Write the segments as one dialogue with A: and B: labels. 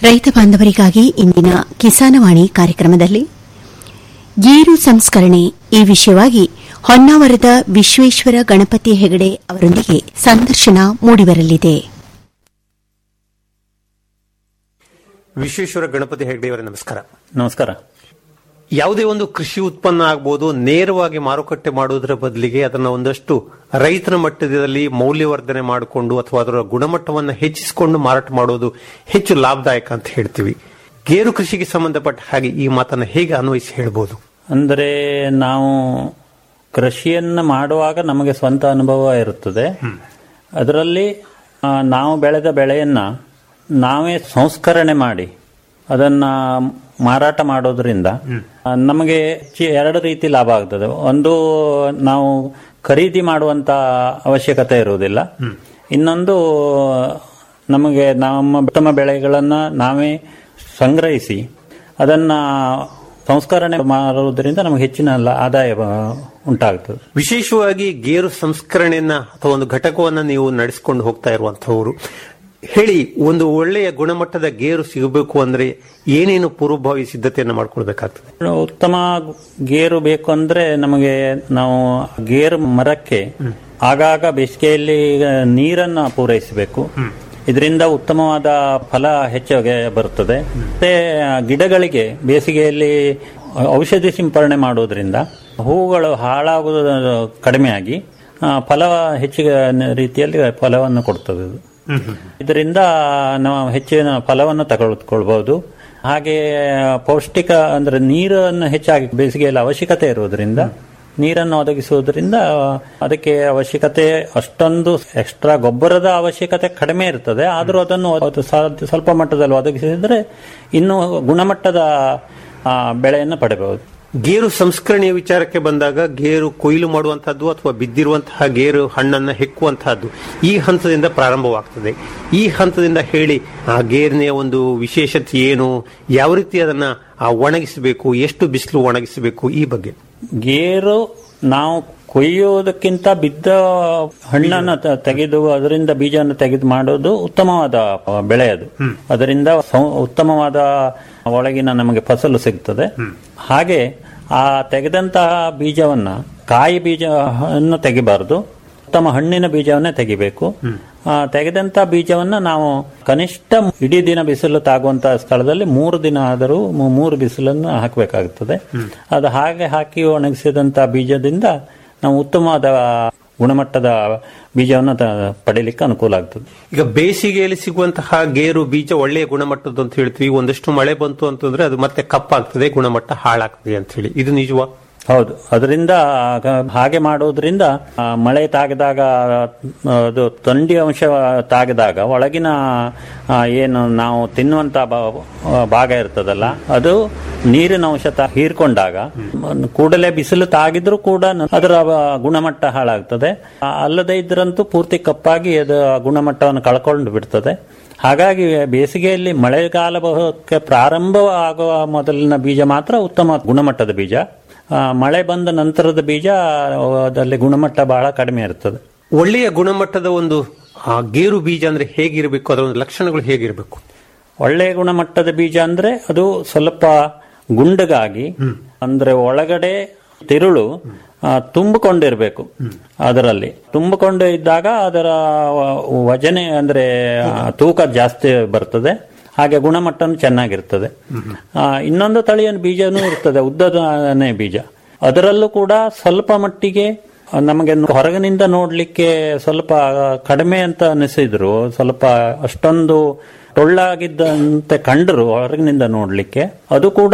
A: ರೈತ ಬಾಂಧವರಿಗಾಗಿ ಇಂದಿನ ಕಿಸಾನವಾಣಿ ಕಾರ್ಯಕ್ರಮದಲ್ಲಿ ಗೇರು ಸಂಸ್ಕರಣೆ ಈ ವಿಷಯವಾಗಿ ಹೊನ್ನಾವರದ ವಿಶ್ವೇಶ್ವರ ಗಣಪತಿ ಹೆಗಡೆ ಅವರೊಂದಿಗೆ ಸಂದರ್ಶನ ಮೂಡಿಬರಲಿದೆ
B: ವಿಶ್ವೇಶ್ವರ ಗಣಪತಿ ಹೆಗ್ಡೆಯವರೇ ನಮಸ್ಕಾರ
C: ನಮಸ್ಕಾರ
B: ಯಾವುದೇ ಒಂದು ಕೃಷಿ ಉತ್ಪನ್ನ ಆಗ್ಬೋದು ನೇರವಾಗಿ ಮಾರುಕಟ್ಟೆ ಮಾಡುವುದರ ಬದಲಿಗೆ ಅದನ್ನ ಒಂದಷ್ಟು ರೈತನ ಮಟ್ಟದಲ್ಲಿ ಮೌಲ್ಯವರ್ಧನೆ ಮಾಡಿಕೊಂಡು ಅಥವಾ ಅದರ ಗುಣಮಟ್ಟವನ್ನು ಹೆಚ್ಚಿಸಿಕೊಂಡು ಮಾರಾಟ ಮಾಡೋದು ಹೆಚ್ಚು ಲಾಭದಾಯಕ ಅಂತ ಹೇಳ್ತೀವಿ ಗೇರು ಕೃಷಿಗೆ ಸಂಬಂಧಪಟ್ಟ ಹಾಗೆ ಈ ಮಾತನ್ನ ಹೇಗೆ ಅನ್ವಯಿಸಿ ಹೇಳ್ಬೋದು
C: ಅಂದರೆ ನಾವು ಕೃಷಿಯನ್ನ ಮಾಡುವಾಗ ನಮಗೆ ಸ್ವಂತ ಅನುಭವ ಇರುತ್ತದೆ ಅದರಲ್ಲಿ ಆ, ನಾವು ಬೆಳೆದ ಬೆಳೆಯನ್ನ ನಾವೇ ಸಂಸ್ಕರಣೆ ಮಾಡಿ ಅದನ್ನ ಮಾರಾಟ ಮಾಡೋದ್ರಿಂದ ಆ, ನಮಗೆ ಚಿ- ಎರಡು ರೀತಿ ಲಾಭ ಆಗ್ತದೆ ಒಂದು ನಾವು ಖರೀದಿ ಮಾಡುವಂತ ಅವಶ್ಯಕತೆ ಇರುವುದಿಲ್ಲ ಇನ್ನೊಂದು ನಮಗೆ ನಮ್ಮ ಉತ್ತಮ ಬೆಳೆಗಳನ್ನ ನಾವೇ ಸಂಗ್ರಹಿಸಿ ಅದನ್ನ ಸಂಸ್ಕರಣೆ ಮಾಡುವುದರಿಂದ ನಮಗೆ ಹೆಚ್ಚಿನ ಲ- ಆದಾಯ ಆ, ಉಂಟಾಗ್ತದೆ
B: ವಿಶೇಷವಾಗಿ ಗೇರು ಸಂಸ್ಕರಣೆಯನ್ನ ಅಥವಾ ಒಂದು ಘಟಕವನ್ನ ನೀವು ನಡೆಸಿಕೊಂಡು ಹೋಗ್ತಾ ಇರುವಂತಹವರು ಹೇಳಿ ಒಂದು ಒಳ್ಳೆಯ ಗುಣಮಟ್ಟದ ಗೇರು ಸಿಗಬೇಕು ಅಂದ್ರೆ ಏನೇನು ಪೂರ್ವಭಾವಿ ಸಿದ್ಧತೆಯನ್ನ ಮಾಡ್ಕೊಳ್ಬೇಕಾಗ್ತದೆ
C: ಉತ್ತಮ ಗೇರು ಬೇಕು ಅಂದ್ರೆ ನಮಗೆ ನಾವು ಗೇರು ಮರಕ್ಕೆ ಆಗಾಗ ಬೇಸಿಗೆಯಲ್ಲಿ ನೀರನ್ನ ಪೂರೈಸಬೇಕು ಇದರಿಂದ ಉತ್ತಮವಾದ ಫಲ ಹೆಚ್ಚಾಗಿ ಬರುತ್ತದೆ ಮತ್ತೆ ಗಿಡಗಳಿಗೆ ಬೇಸಿಗೆಯಲ್ಲಿ ಔಷಧಿ ಸಿಂಪರಣೆ ಮಾಡೋದ್ರಿಂದ ಹೂಗಳು ಹಾಳಾಗುವುದು ಕಡಿಮೆಯಾಗಿ ಆ, ಫಲ ಹೆಚ್ಚಿಗೆ ರೀತಿಯಲ್ಲಿ ಫಲವನ್ನು ಕೊಡ್ತದೆ ಇದು ಇದರಿಂದ ನಾವು ಹೆಚ್ಚಿನ ಫಲವನ್ನು ತಗೊಳ್ಕೊಳ್ಬಹುದು ಹಾಗೆ ಪೌಷ್ಟಿಕ ಅಂದ್ರೆ ನೀರನ್ನು ಹೆಚ್ಚಾಗಿ ಬೇಸಿಗೆಯಲ್ಲಿ ಅವಶ್ಯಕತೆ ಇರುವುದರಿಂದ ನೀರನ್ನು ಒದಗಿಸುವುದರಿಂದ ಅದಕ್ಕೆ ಅವಶ್ಯಕತೆ ಅಷ್ಟೊಂದು ಎಕ್ಸ್ಟ್ರಾ ಗೊಬ್ಬರದ ಅವಶ್ಯಕತೆ ಕಡಿಮೆ ಇರ್ತದೆ ಆದರೂ ಅದನ್ನು ಅದು ಸಾಧ್ಯ- ಸ್ವಲ್ಪ ಮಟ್ಟದಲ್ಲಿ ಒದಗಿಸಿದ್ರೆ ಇನ್ನೂ ಗುಣಮಟ್ಟದ ಆ, ಬೆಳೆಯನ್ನು ಪಡೆಯಬಹುದು
B: ಗೇರು ಸಂಸ್ಕರಣೆಯ ವಿಚಾರಕ್ಕೆ ಬಂದಾಗ ಗೇರು ಕೊಯ್ಲು ಮಾಡುವಂತಹದ್ದು ಅಥವಾ ಬಿದ್ದಿರುವಂತಹ ಗೇರು ಹಣ್ಣನ್ನ ಹೆಕ್ಕುವಂತಹದ್ದು ಈ ಹಂತದಿಂದ ಪ್ರಾರಂಭವಾಗ್ತದೆ ಈ ಹಂತದಿಂದ ಹೇಳಿ ಆ ಗೇರಿನ ಒಂದು ವಿಶೇಷತೆ ಏನು ಯಾವ ರೀತಿ ಅದನ್ನ ಆ, ಒಣಗಿಸಬೇಕು ಎಷ್ಟು ಬಿಸಿಲು ಒಣಗಿಸಬೇಕು ಈ ಬಗ್ಗೆ
C: ಗೇರು ನಾವು ಕೊಯ್ಯುವುದಕ್ಕಿಂತ ಬಿದ್ದ ಹಣ್ಣನ್ನು ತ- ತೆಗೆದು ಅದರಿಂದ ಬೀಜವನ್ನು ತೆಗೆದು ಮಾಡೋದು ಉತ್ತಮವಾದ ಬೆಳೆ ಅದು ಅದರಿಂದ ಸಂ- ಉತ್ತಮವಾದ ಒಳಗಿನ ನಮಗೆ ಫಸಲು ಸಿಗ್ತದೆ ಹಾಗೆ ಆ ತೆಗೆದಂತಹ ಬೀಜವನ್ನ ಕಾಯಿ ಬೀಜವನ್ನು ತೆಗಿಬಾರದು ಉತ್ತಮ ಹಣ್ಣಿನ ಬೀಜವನ್ನೇ ತೆಗಿಬೇಕು ಆ, ತೆಗೆದಂತ ಬೀಜವನ್ನ ನಾವು ಕನಿಷ್ಠ ಇಡೀ ದಿನ ಬಿಸಿಲು ತಾಗುವಂತ ಸ್ಥಳದಲ್ಲಿ ಮೂರು ದಿನ ಆದರೂ ಮೂ- ಮೂರು ಬಿಸಿಲನ್ನು ಹಾಕಬೇಕಾಗುತ್ತದೆ ಅದು ಹಾಗೆ ಹಾಕಿ ಒಣಗಿಸಿದಂತ ಬೀಜದಿಂದ ನಾವು ಉತ್ತಮವಾದ ಗುಣಮಟ್ಟದ ಬೀಜವನ್ನು ತ- ಪಡೀಲಿಕ್ಕೆ ಅನುಕೂಲ ಆಗ್ತದೆ
B: ಈಗ ಬೇಸಿಗೆಯಲ್ಲಿ ಸಿಗುವಂತಹ ಗೇರು ಬೀಜ ಒಳ್ಳೆಯ ಗುಣಮಟ್ಟದ್ದು ಅಂತ ಹೇಳ್ತೀವಿ ಒಂದಷ್ಟು ಮಳೆ ಬಂತು ಅಂತಂದ್ರೆ ಅದು ಮತ್ತೆ ಕಪ್ಪಾಗ್ತದೆ ಗುಣಮಟ್ಟ ಹಾಳಾಗ್ತದೆ ಅಂತ ಹೇಳಿ ಇದು ನಿಜವಾ
C: ಹೌದು ಅದರಿಂದ ಗ- ಹಾಗೆ ಮಾಡೋದ್ರಿಂದ ಆ, ಮಳೆ ತಾಗಿದಾಗ ಆ, ಅದು ಥಂಡಿ ಅಂಶ ತಾಗಿದಾಗ ಒಳಗಿನ ಆ, ಏನು ನಾವು ತಿನ್ನುವಂತ ಬ- ಆ, ಭಾಗ ಇರ್ತದಲ್ಲ ಅದು ನೀರಿನ ಅಂಶ ತ- ಹೀರ್ಕೊಂಡಾಗ ಮ್, ಕೂಡಲೇ ಬಿಸಿಲು ತಾಗಿದ್ರೂ ಕೂಡ ನ- ಅದರ ಆ, ಗುಣಮಟ್ಟ ಹಾಳಾಗ್ತದೆ ಆ, ಅಲ್ಲದೆ ಇದ್ರಂತೂ ಪೂರ್ತಿ ಕಪ್ಪಾಗಿ ಅದು ಆ ಗುಣಮಟ್ಟವನ್ನು ಕಳ್ಕೊಂಡು ಬಿಡ್ತದೆ ಹಾಗಾಗಿ ಬೇಸಿಗೆಯಲ್ಲಿ ಮಳೆಗಾಲಕ್ಕೆ ಪ್ರಾರಂಭ ಆಗುವ ಮೊದಲಿನ ಬೀಜ ಮಾತ್ರ ಉತ್ತಮ ಗುಣಮಟ್ಟದ ಬೀಜ ಆ, ಮಳೆ ಬಂದ ನಂತರದ ಬೀಜ ಅದರಲ್ಲಿ ಗುಣಮಟ್ಟ ಬಹಳ ಕಡಿಮೆ ಇರ್ತದೆ
B: ಒಳ್ಳೆಯ ಗುಣಮಟ್ಟದ ಒಂದು ಆ, ಗೇರು ಬೀಜ ಅಂದ್ರೆ ಹೇಗಿರಬೇಕು ಅದರ ಒಂದು ಲಕ್ಷಣಗಳು ಹೇಗಿರಬೇಕು
C: ಒಳ್ಳೆಯ ಗುಣಮಟ್ಟದ ಬೀಜ ಅಂದ್ರೆ ಅದು ಸ್ವಲ್ಪ ಗುಂಡಗಾಗಿ ಅಂದ್ರೆ ಒಳಗಡೆ ತಿರುಳು ಆ, ತುಂಬಿಕೊಂಡಿರ್ಬೇಕು ಅದರಲ್ಲಿ ತುಂಬಿಕೊಂಡು ಇದ್ದಾಗ ಅದರ ವ- ವಜನೆ ಅಂದ್ರೆ ಆ, ತೂಕ ಜಾಸ್ತಿ ಬರ್ತದೆ ಹಾಗೆ ಗುಣಮಟ್ಟನು ಚೆನ್ನಾಗಿರ್ತದೆ ಆ, ಇನ್ನೊಂದು ತಳಿಯ ಬೀಜನೂ ಇರ್ತದೆ ಉದ್ದದನೇ ಬೀಜ ಅದರಲ್ಲೂ ಕೂಡ ಸ್ವಲ್ಪ ಮಟ್ಟಿಗೆ ನಮಗೆ ಹೊರಗಿನಿಂದ ನೋಡ್ಲಿಕ್ಕೆ ಸ್ವಲ್ಪ ಕಡಿಮೆ ಅಂತ ಅನಿಸಿದ್ರು ಸ್ವಲ್ಪ ಅಷ್ಟೊಂದು ಟೊಳ್ಳಾಗಿದ್ದಂತೆ ಕಂಡರು ಹೊರಗಿನಿಂದ ನೋಡ್ಲಿಕ್ಕೆ ಅದು ಕೂಡ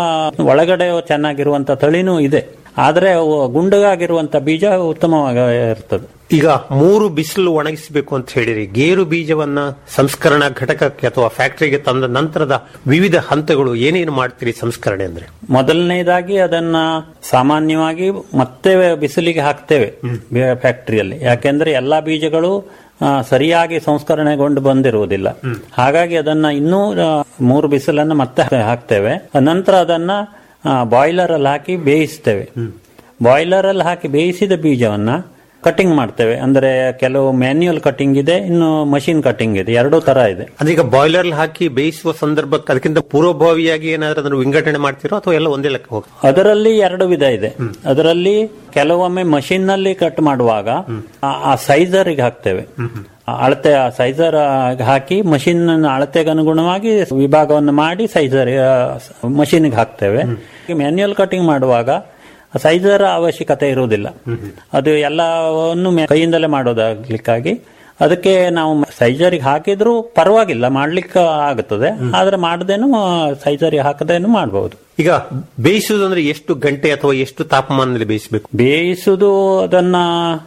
C: ಒಳಗಡೆ ಚೆನ್ನಾಗಿರುವಂತ ತಳಿನೂ ಇದೆ ಆದ್ರೆ ಅವು ಗುಂಡಗಾಗಿರುವಂತ ಬೀಜ ಉತ್ತಮವಾಗಿ ಇರ್ತದೆ
B: ಈಗ ಮೂರು ಬಿಸಿಲು ಒಣಗಿಸಬೇಕು ಅಂತ ಹೇಳಿರಿ ಗೇರು ಬೀಜವನ್ನ ಸಂಸ್ಕರಣಾ ಘಟಕಕ್ಕೆ ಅಥವಾ ಫ್ಯಾಕ್ಟರಿಗೆ ತಂದ ನಂತರದ ವಿವಿಧ ಹಂತಗಳು ಏನೇನು ಮಾಡ್ತೀರಿ ಸಂಸ್ಕರಣೆ ಅಂದ್ರೆ
C: ಮೊದಲನೇದಾಗಿ ಅದನ್ನ ಸಾಮಾನ್ಯವಾಗಿ ಮತ್ತೆ ಬಿಸಿಲಿಗೆ ಹಾಕ್ತೇವೆ ಬೇ- ಫ್ಯಾಕ್ಟರಿಯಲ್ಲಿ ಯಾಕೆಂದ್ರೆ ಎಲ್ಲಾ ಬೀಜಗಳು ಆ, ಸರಿಯಾಗಿ ಸಂಸ್ಕರಣೆಗೊಂಡು ಬಂದಿರುವುದಿಲ್ಲ ಹಾಗಾಗಿ ಅದನ್ನ ಇನ್ನೂ ಆ, ಮೂರು ಬಿಸಿಲನ್ನು ಮತ್ತೆ ಹಾಕ್ತೇವೆ ನಂತರ ಅದನ್ನ ಬಾಯ್ಲರ್ ಅಲ್ಲಿ ಹಾಕಿ ಬೇಯಿಸ್ತೇವೆ ಬಾಯ್ಲರ್ ಅಲ್ಲಿ ಹಾಕಿ ಬೇಯಿಸಿದ ಬೀಜವನ್ನ ಕಟಿಂಗ್ ಮಾಡ್ತೇವೆ ಅಂದ್ರೆ ಕೆಲವು ಮ್ಯಾನ್ಯುಯಲ್ ಕಟಿಂಗ್ ಇದೆ ಇನ್ನು ಮಷಿನ್ ಕಟಿಂಗ್ ಇದೆ ಎರಡೂ ತರ ಇದೆ
B: ಅಂದ್ರೆ ಈಗ ಬಾಯ್ಲರ್ ಹಾಕಿ ಬೇಯಿಸುವ ಸಂದರ್ಭಕ್ಕೆ ಅದಕ್ಕಿಂತ ಪೂರ್ವಭಾವಿಯಾಗಿ ಏನಾದ್ರೂ ಅದನ್ನು ವಿಂಗಡಣೆ ಮಾಡ್ತಿರೋ ಅಥವಾ ಎಲ್ಲ ಒಂದೇ ಲೆಕ್ಕ ಹೋಗಿ
C: ಅದರಲ್ಲಿ ಎರಡು ವಿಧ ಇದೆ ಅದರಲ್ಲಿ ಕೆಲವೊಮ್ಮೆ ಮಷಿನ್ ನಲ್ಲಿ ಕಟ್ ಮಾಡುವಾಗ ಆ- ಆ ಸೈಜರಿಗೆ ಹಾಕ್ತೇವೆ ಆ ಅಳತೆ ಆ ಸೈಜರ್ ಹಾಕಿ ಮಷಿನ್ ಅಳತೆಗೆ ಅನುಗುಣವಾಗಿ ವಿಭಾಗವನ್ನು ಮಾಡಿ ಸೈಜರ್ ಮಷಿನ್ಗೆ ಹಾಕ್ತೇವೆ ಮ್ಯಾನ್ಯುಯಲ್ ಕಟಿಂಗ್ ಮಾಡುವಾಗ ಸೈಜರ್ ಅವಶ್ಯಕತೆ ಇರುವುದಿಲ್ಲ ಅದು ಎಲ್ಲವನ್ನು ಮೆ- ಕೈಯಿಂದಲೇ ಮಾಡೋದಾಗ್ಲಿಕ್ಕಾಗಿ ಅದಕ್ಕೆ ನಾವು ಸೈಜರಿಗೆ ಹಾಕಿದ್ರೂ ಪರವಾಗಿಲ್ಲ ಮಾಡ್ಲಿಕ್ಕೆ ಆಗುತ್ತದೆ ಆದ್ರೆ ಮಾಡದೇನು ಸೈಜರಿಗೆ ಹಾಕದೇನು ಮಾಡಬಹುದು
B: ಈಗ ಬೇಯಿಸುವುದಂದ್ರೆ ಎಷ್ಟು ಗಂಟೆ ಅಥವಾ ಎಷ್ಟು ತಾಪಮಾನದಲ್ಲಿ ಬೇಯಿಸಬೇಕು
C: ಬೇಯಿಸುವುದು ಅದನ್ನ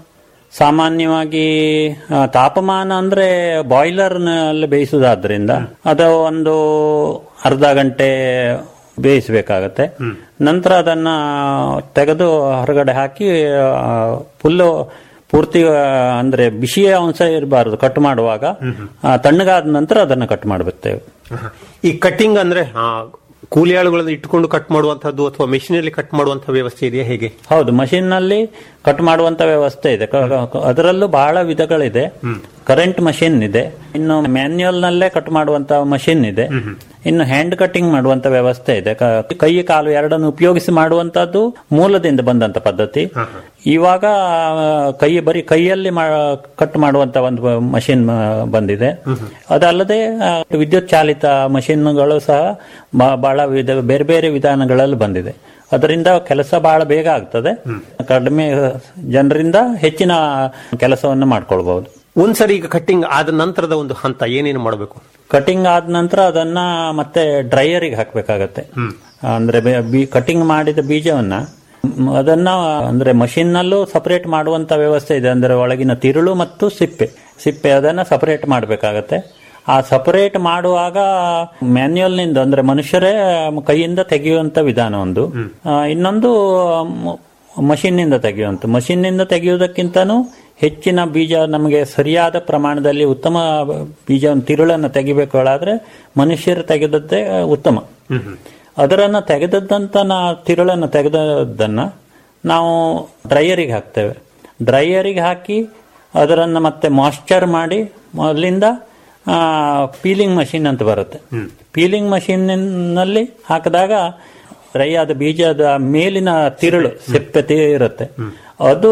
C: ಸಾಮಾನ್ಯವಾಗಿ ಆ, ತಾಪಮಾನ ಅಂದ್ರೆ ಬಾಯ್ಲರ್ ನಲ್ಲಿ ಬೇಯಿಸುವುದಾದ್ರಿಂದ ಅದು ಒಂದು ಅರ್ಧ ಗಂಟೆ ಬೇಯಿಸಬೇಕಾಗತ್ತೆ ನಂತರ ಅದನ್ನ ತೆಗೆದು ಹೊರಗಡೆ ಹಾಕಿ ಫುಲ್ಲು ಪೂರ್ತಿ ಆ, ಅಂದ್ರೆ ಬಿಸಿಯ ಅಂಶ ಇರಬಾರದು ಕಟ್ ಮಾಡುವಾಗ ಆ, ತಣ್ಣಗಾದ ನಂತರ ಅದನ್ನ ಕಟ್ ಮಾಡಬೇಕು
B: ಈ ಕಟ್ಟಿಂಗ್ ಅಂದ್ರೆ ಆ, ಕೂಲಿ ಆಳುಗಳನ್ನು ಇಟ್ಟುಕೊಂಡು ಕಟ್ ಮಾಡುವಂತಹದ್ದು ಅಥವಾ ಮೆಷಿನಲ್ಲಿ ಕಟ್ ಮಾಡುವಂತಹ ವ್ಯವಸ್ಥೆ ಇದೆಯಾ ಹೇಗೆ
C: ಹೌದು ಮಷಿನ್ ನಲ್ಲಿ ಕಟ್ ಮಾಡುವಂತ ವ್ಯವಸ್ಥೆ ಇದೆ ಕ- ಕ- ಅದರಲ್ಲೂ ಬಹಳ ವಿಧಗಳಿದೆ ಕರೆಂಟ್ ಮಷಿನ್ ಇದೆ ಇನ್ನು ಮ್ಯಾನ್ಯುಯಲ್ ನಲ್ಲೇ ಕಟ್ ಮಾಡುವಂತ ಮಷಿನ್ ಇದೆ ಇನ್ನು ಹ್ಯಾಂಡ್ ಕಟಿಂಗ್ ಮಾಡುವಂತ ವ್ಯವಸ್ಥೆ ಇದೆ ಕ- ಕೈ ಕಾಲು ಎರಡನ್ನು ಉಪಯೋಗಿಸಿ ಮಾಡುವಂತದ್ದು ಮೂಲದಿಂದ ಬಂದಂತ ಪದ್ಧತಿ ಇವಾಗ ಆ, ಕೈ ಬರೀ ಕೈಯಲ್ಲಿ ಕಟ್ ಮಾಡುವಂತ ಒಂದು ಮಷಿನ್ ಬಂದಿದೆ ಅದಲ್ಲದೆ ಆ, ವಿದ್ಯುತ್ ಚಾಲಿತ ಮಷಿನ್ಗಳು ಸಹ ಬ- ಬಹಳ ವಿಧ ಬೇರೆ ಬೇರೆ ವಿಧಾನಗಳಲ್ಲಿ ಬಂದಿದೆ ಅದರಿಂದ ಕೆಲಸ ಬಹಳ ಬೇಗ ಆಗ್ತದೆ ಕಡಿಮೆ ಜನರಿಂದ ಹೆಚ್ಚಿನ ಕೆಲಸವನ್ನು ಮಾಡ್ಕೊಳ್ಬಹುದು
B: ಒಂದ್ಸರಿ ಈಗ ಕಟ್ಟಿಂಗ್ ಆದ ನಂತರದ ಒಂದು ಹಂತ ಏನೇನು ಮಾಡಬೇಕು
C: ಕಟಿಂಗ್ ಆದ ನಂತರ ಅದನ್ನ ಮತ್ತೆ ಡ್ರೈಯರಿಗೆ ಹಾಕ್ಬೇಕಾಗತ್ತೆ ಅಂದ್ರೆ ಕಟಿಂಗ್ ಮಾಡಿದ ಬೀಜವನ್ನ ಮ್, ಅದನ್ನ ಅಂದ್ರೆ ಮಷಿನ್ ನಲ್ಲೂ ಸಪರೇಟ್ ಮಾಡುವಂತ ವ್ಯವಸ್ಥೆ ಇದೆ ಅಂದ್ರೆ ಒಳಗಿನ ತಿರುಳು ಮತ್ತು ಸಿಪ್ಪೆ ಸಿಪ್ಪೆ ಅದನ್ನ ಸಪರೇಟ್ ಮಾಡಬೇಕಾಗತ್ತೆ ಆ ಸಪರೇಟ್ ಮಾಡುವಾಗ ಮ್ಯಾನ್ಯುಯಲ್ ನಿಂದ ಅಂದ್ರೆ ಮನುಷ್ಯರೇ ಕೈಯಿಂದ ತೆಗೆಯುವಂತ ವಿಧಾನ ಒಂದು ಆ, ಇನ್ನೊಂದು ಮಷಿನ್ ನಿಂದ ತೆಗೆಯುವಂತ ಮಷಿನ್ ನಿಂದ ತೆಗೆಯುವುದಕ್ಕಿಂತನೂ ಹೆಚ್ಚಿನ ಬೀಜ ನಮಗೆ ಸರಿಯಾದ ಪ್ರಮಾಣದಲ್ಲಿ ಉತ್ತಮ ಬೀಜವನ್ನು ತಿರುಳನ್ನು ತೆಗಿಬೇಕಾದ್ರೆ ಮನುಷ್ಯರು ತೆಗೆದದ್ದೇ ಉತ್ತಮ ಅದರನ್ನು ತೆಗೆದದ್ದಂತ ನಾ ತಿರುಳನ್ನು ತೆಗೆದದ್ದನ್ನ ನಾವು ಡ್ರೈಯರಿಗೆ ಹಾಕ್ತೇವೆ ಡ್ರೈಯರಿಗೆ ಹಾಕಿ ಅದರನ್ನು ಮತ್ತೆ ಮಾಯ್ಶ್ಚರ್ ಮಾಡಿ ಅಲ್ಲಿಂದ ಪೀಲಿಂಗ್ ಮಷಿನ್ ಅಂತ ಬರುತ್ತೆ ಪೀಲಿಂಗ್ ಮಷೀನ್ನಲ್ಲಿ ಹಾಕಿದಾಗ ಡ್ರೈ ಆದ ಬೀಜದ ಮೇಲಿನ ತಿರುಳು ಸಿಪ್ಪೆ ತಿ- ಇರುತ್ತೆ ಅದು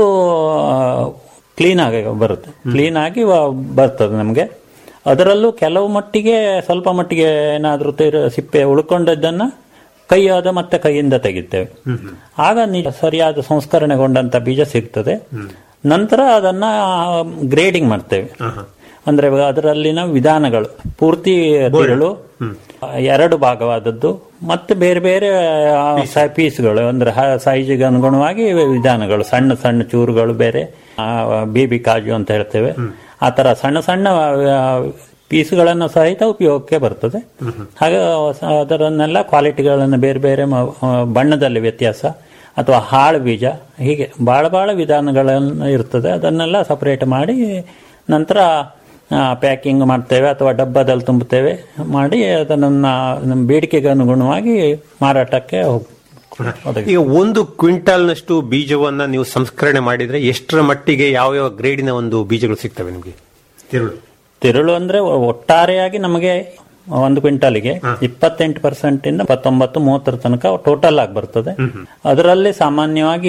C: ಕ್ಲೀನ್ ಆಗಿ ಬರುತ್ತೆ ಕ್ಲೀನ್ ಆಗಿ ವ- ಬರ್ತದೆ ನಮಗೆ ಅದರಲ್ಲೂ ಕೆಲವು ಮಟ್ಟಿಗೆ ಸ್ವಲ್ಪ ಮಟ್ಟಿಗೆ ಏನಾದರೂ ಸಿಪ್ಪೆ ಉಳ್ಕೊಂಡದ್ದನ್ನ ಕೈಯಾದ ಮತ್ತೆ ಕೈಯಿಂದ ತೆಗಿತೇವೆ ಆಗ ನಿಜ ಸರಿಯಾದ ಸಂಸ್ಕರಣೆಗೊಂಡಂತ ಬೀಜ ಸಿಗ್ತದೆ ನಂತರ ಅದನ್ನ ಗ್ರೇಡಿಂಗ್ ಮಾಡ್ತೇವೆ ಅಂದ್ರೆ ಅದರಲ್ಲಿನ ವಿಧಾನಗಳು ಪೂರ್ತಿ ತಿರುಳು ಎರಡು ಭಾಗವಾದದ್ದು ಮತ್ತೆ ಬೇರೆ ಬೇರೆ ಪೀಸ್ಗಳು ಅಂದ್ರೆ ಸೈಜಿಗೆ ಅನುಗುಣವಾಗಿ ವಿಧಾನಗಳು ಸಣ್ಣ ಸಣ್ಣ ಚೂರುಗಳು ಬೇರೆ ಬೇಬಿ ಕಾಜು ಅಂತ ಹೇಳ್ತೇವೆ ಆ ತರ ಸಣ್ಣ ಸಣ್ಣ ಆ, ಪೀಸ್ಗಳನ್ನು ಸಹಿತ ಉಪಯೋಗಕ್ಕೆ ಬರ್ತದೆ ಹಾಗೆ ಸ- ಅದರನ್ನೆಲ್ಲ ಕ್ವಾಲಿಟಿಗಳನ್ನು ಬೇರೆ ಬೇರೆ ಮ- ಆ, ಬಣ್ಣದಲ್ಲಿ ವ್ಯತ್ಯಾಸ ಅಥವಾ ಹಾಳು ಬೀಜ ಹೀಗೆ ಬಹಳ ಬಹಳ ವಿಧಾನಗಳನ್ನು ಇರ್ತದೆ ಅದನ್ನೆಲ್ಲ ಸಪರೇಟ್ ಮಾಡಿ ನಂತರ ಪ್ಯಾಕಿಂಗ್ ಮಾಡ್ತೇವೆ ಅಥವಾ ಡಬ್ಬದಲ್ಲಿ ತುಂಬುತ್ತೇವೆ ಮಾಡಿ ಅದನ್ನು ನಮ್ಮ ಬೇಡಿಕೆಗೆ ಅನುಗುಣವಾಗಿ ಮಾರಾಟಕ್ಕೆ ಹೋಗ್- ಒದಗಿಸ್ತೇವೆ.
B: ಈಗ ಒಂದು ಕ್ವಿಂಟಾಲ್ನಷ್ಟು ಬೀಜವನ್ನ ನೀವು ಸಂಸ್ಕರಣೆ ಮಾಡಿದ್ರೆ ಎಷ್ಟರ ಮಟ್ಟಿಗೆ ಯಾವ ಯಾವ ಗ್ರೇಡಿನ ಒಂದು ಬೀಜಗಳು ಸಿಗ್ತವೆ ನಿಮಗೆ ತಿರುಳು
C: ತಿರುಳು ಅಂದ್ರೆ ಒಟ್ಟಾರೆಯಾಗಿ ನಮಗೆ ಒಂದು ಕ್ವಿಂಟಲ್ಗೆ ಇಪ್ಪತ್ತೆಂಟು ಪರ್ಸೆಂಟ್ ಇಂದ ಇಪ್ಪತ್ತೊಂಬತ್ತು ಮೂವತ್ತರ ತನಕ ಟೋಟಲ್ ಆಗಿ ಬರ್ತದೆ ಅದರಲ್ಲಿ ಸಾಮಾನ್ಯವಾಗಿ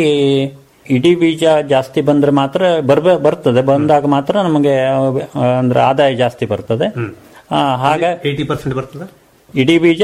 C: ಇಡೀ ಬೀಜ ಜಾಸ್ತಿ ಬಂದ್ರೆ ಮಾತ್ರ ಬರ್ಬೇ ಬರ್ತದೆ ಬಂದಾಗ ಮಾತ್ರ ನಮಗೆ ಆ, ಅಂದ್ರೆ ಆದಾಯ ಜಾಸ್ತಿ ಬರ್ತದೆ ಆ, ಹಾಗ
B: ಏಯ್ಟಿ ಪರ್ಸೆಂಟ್ ಬರ್ತದೆ
C: ಇಡೀ ಬೀಜ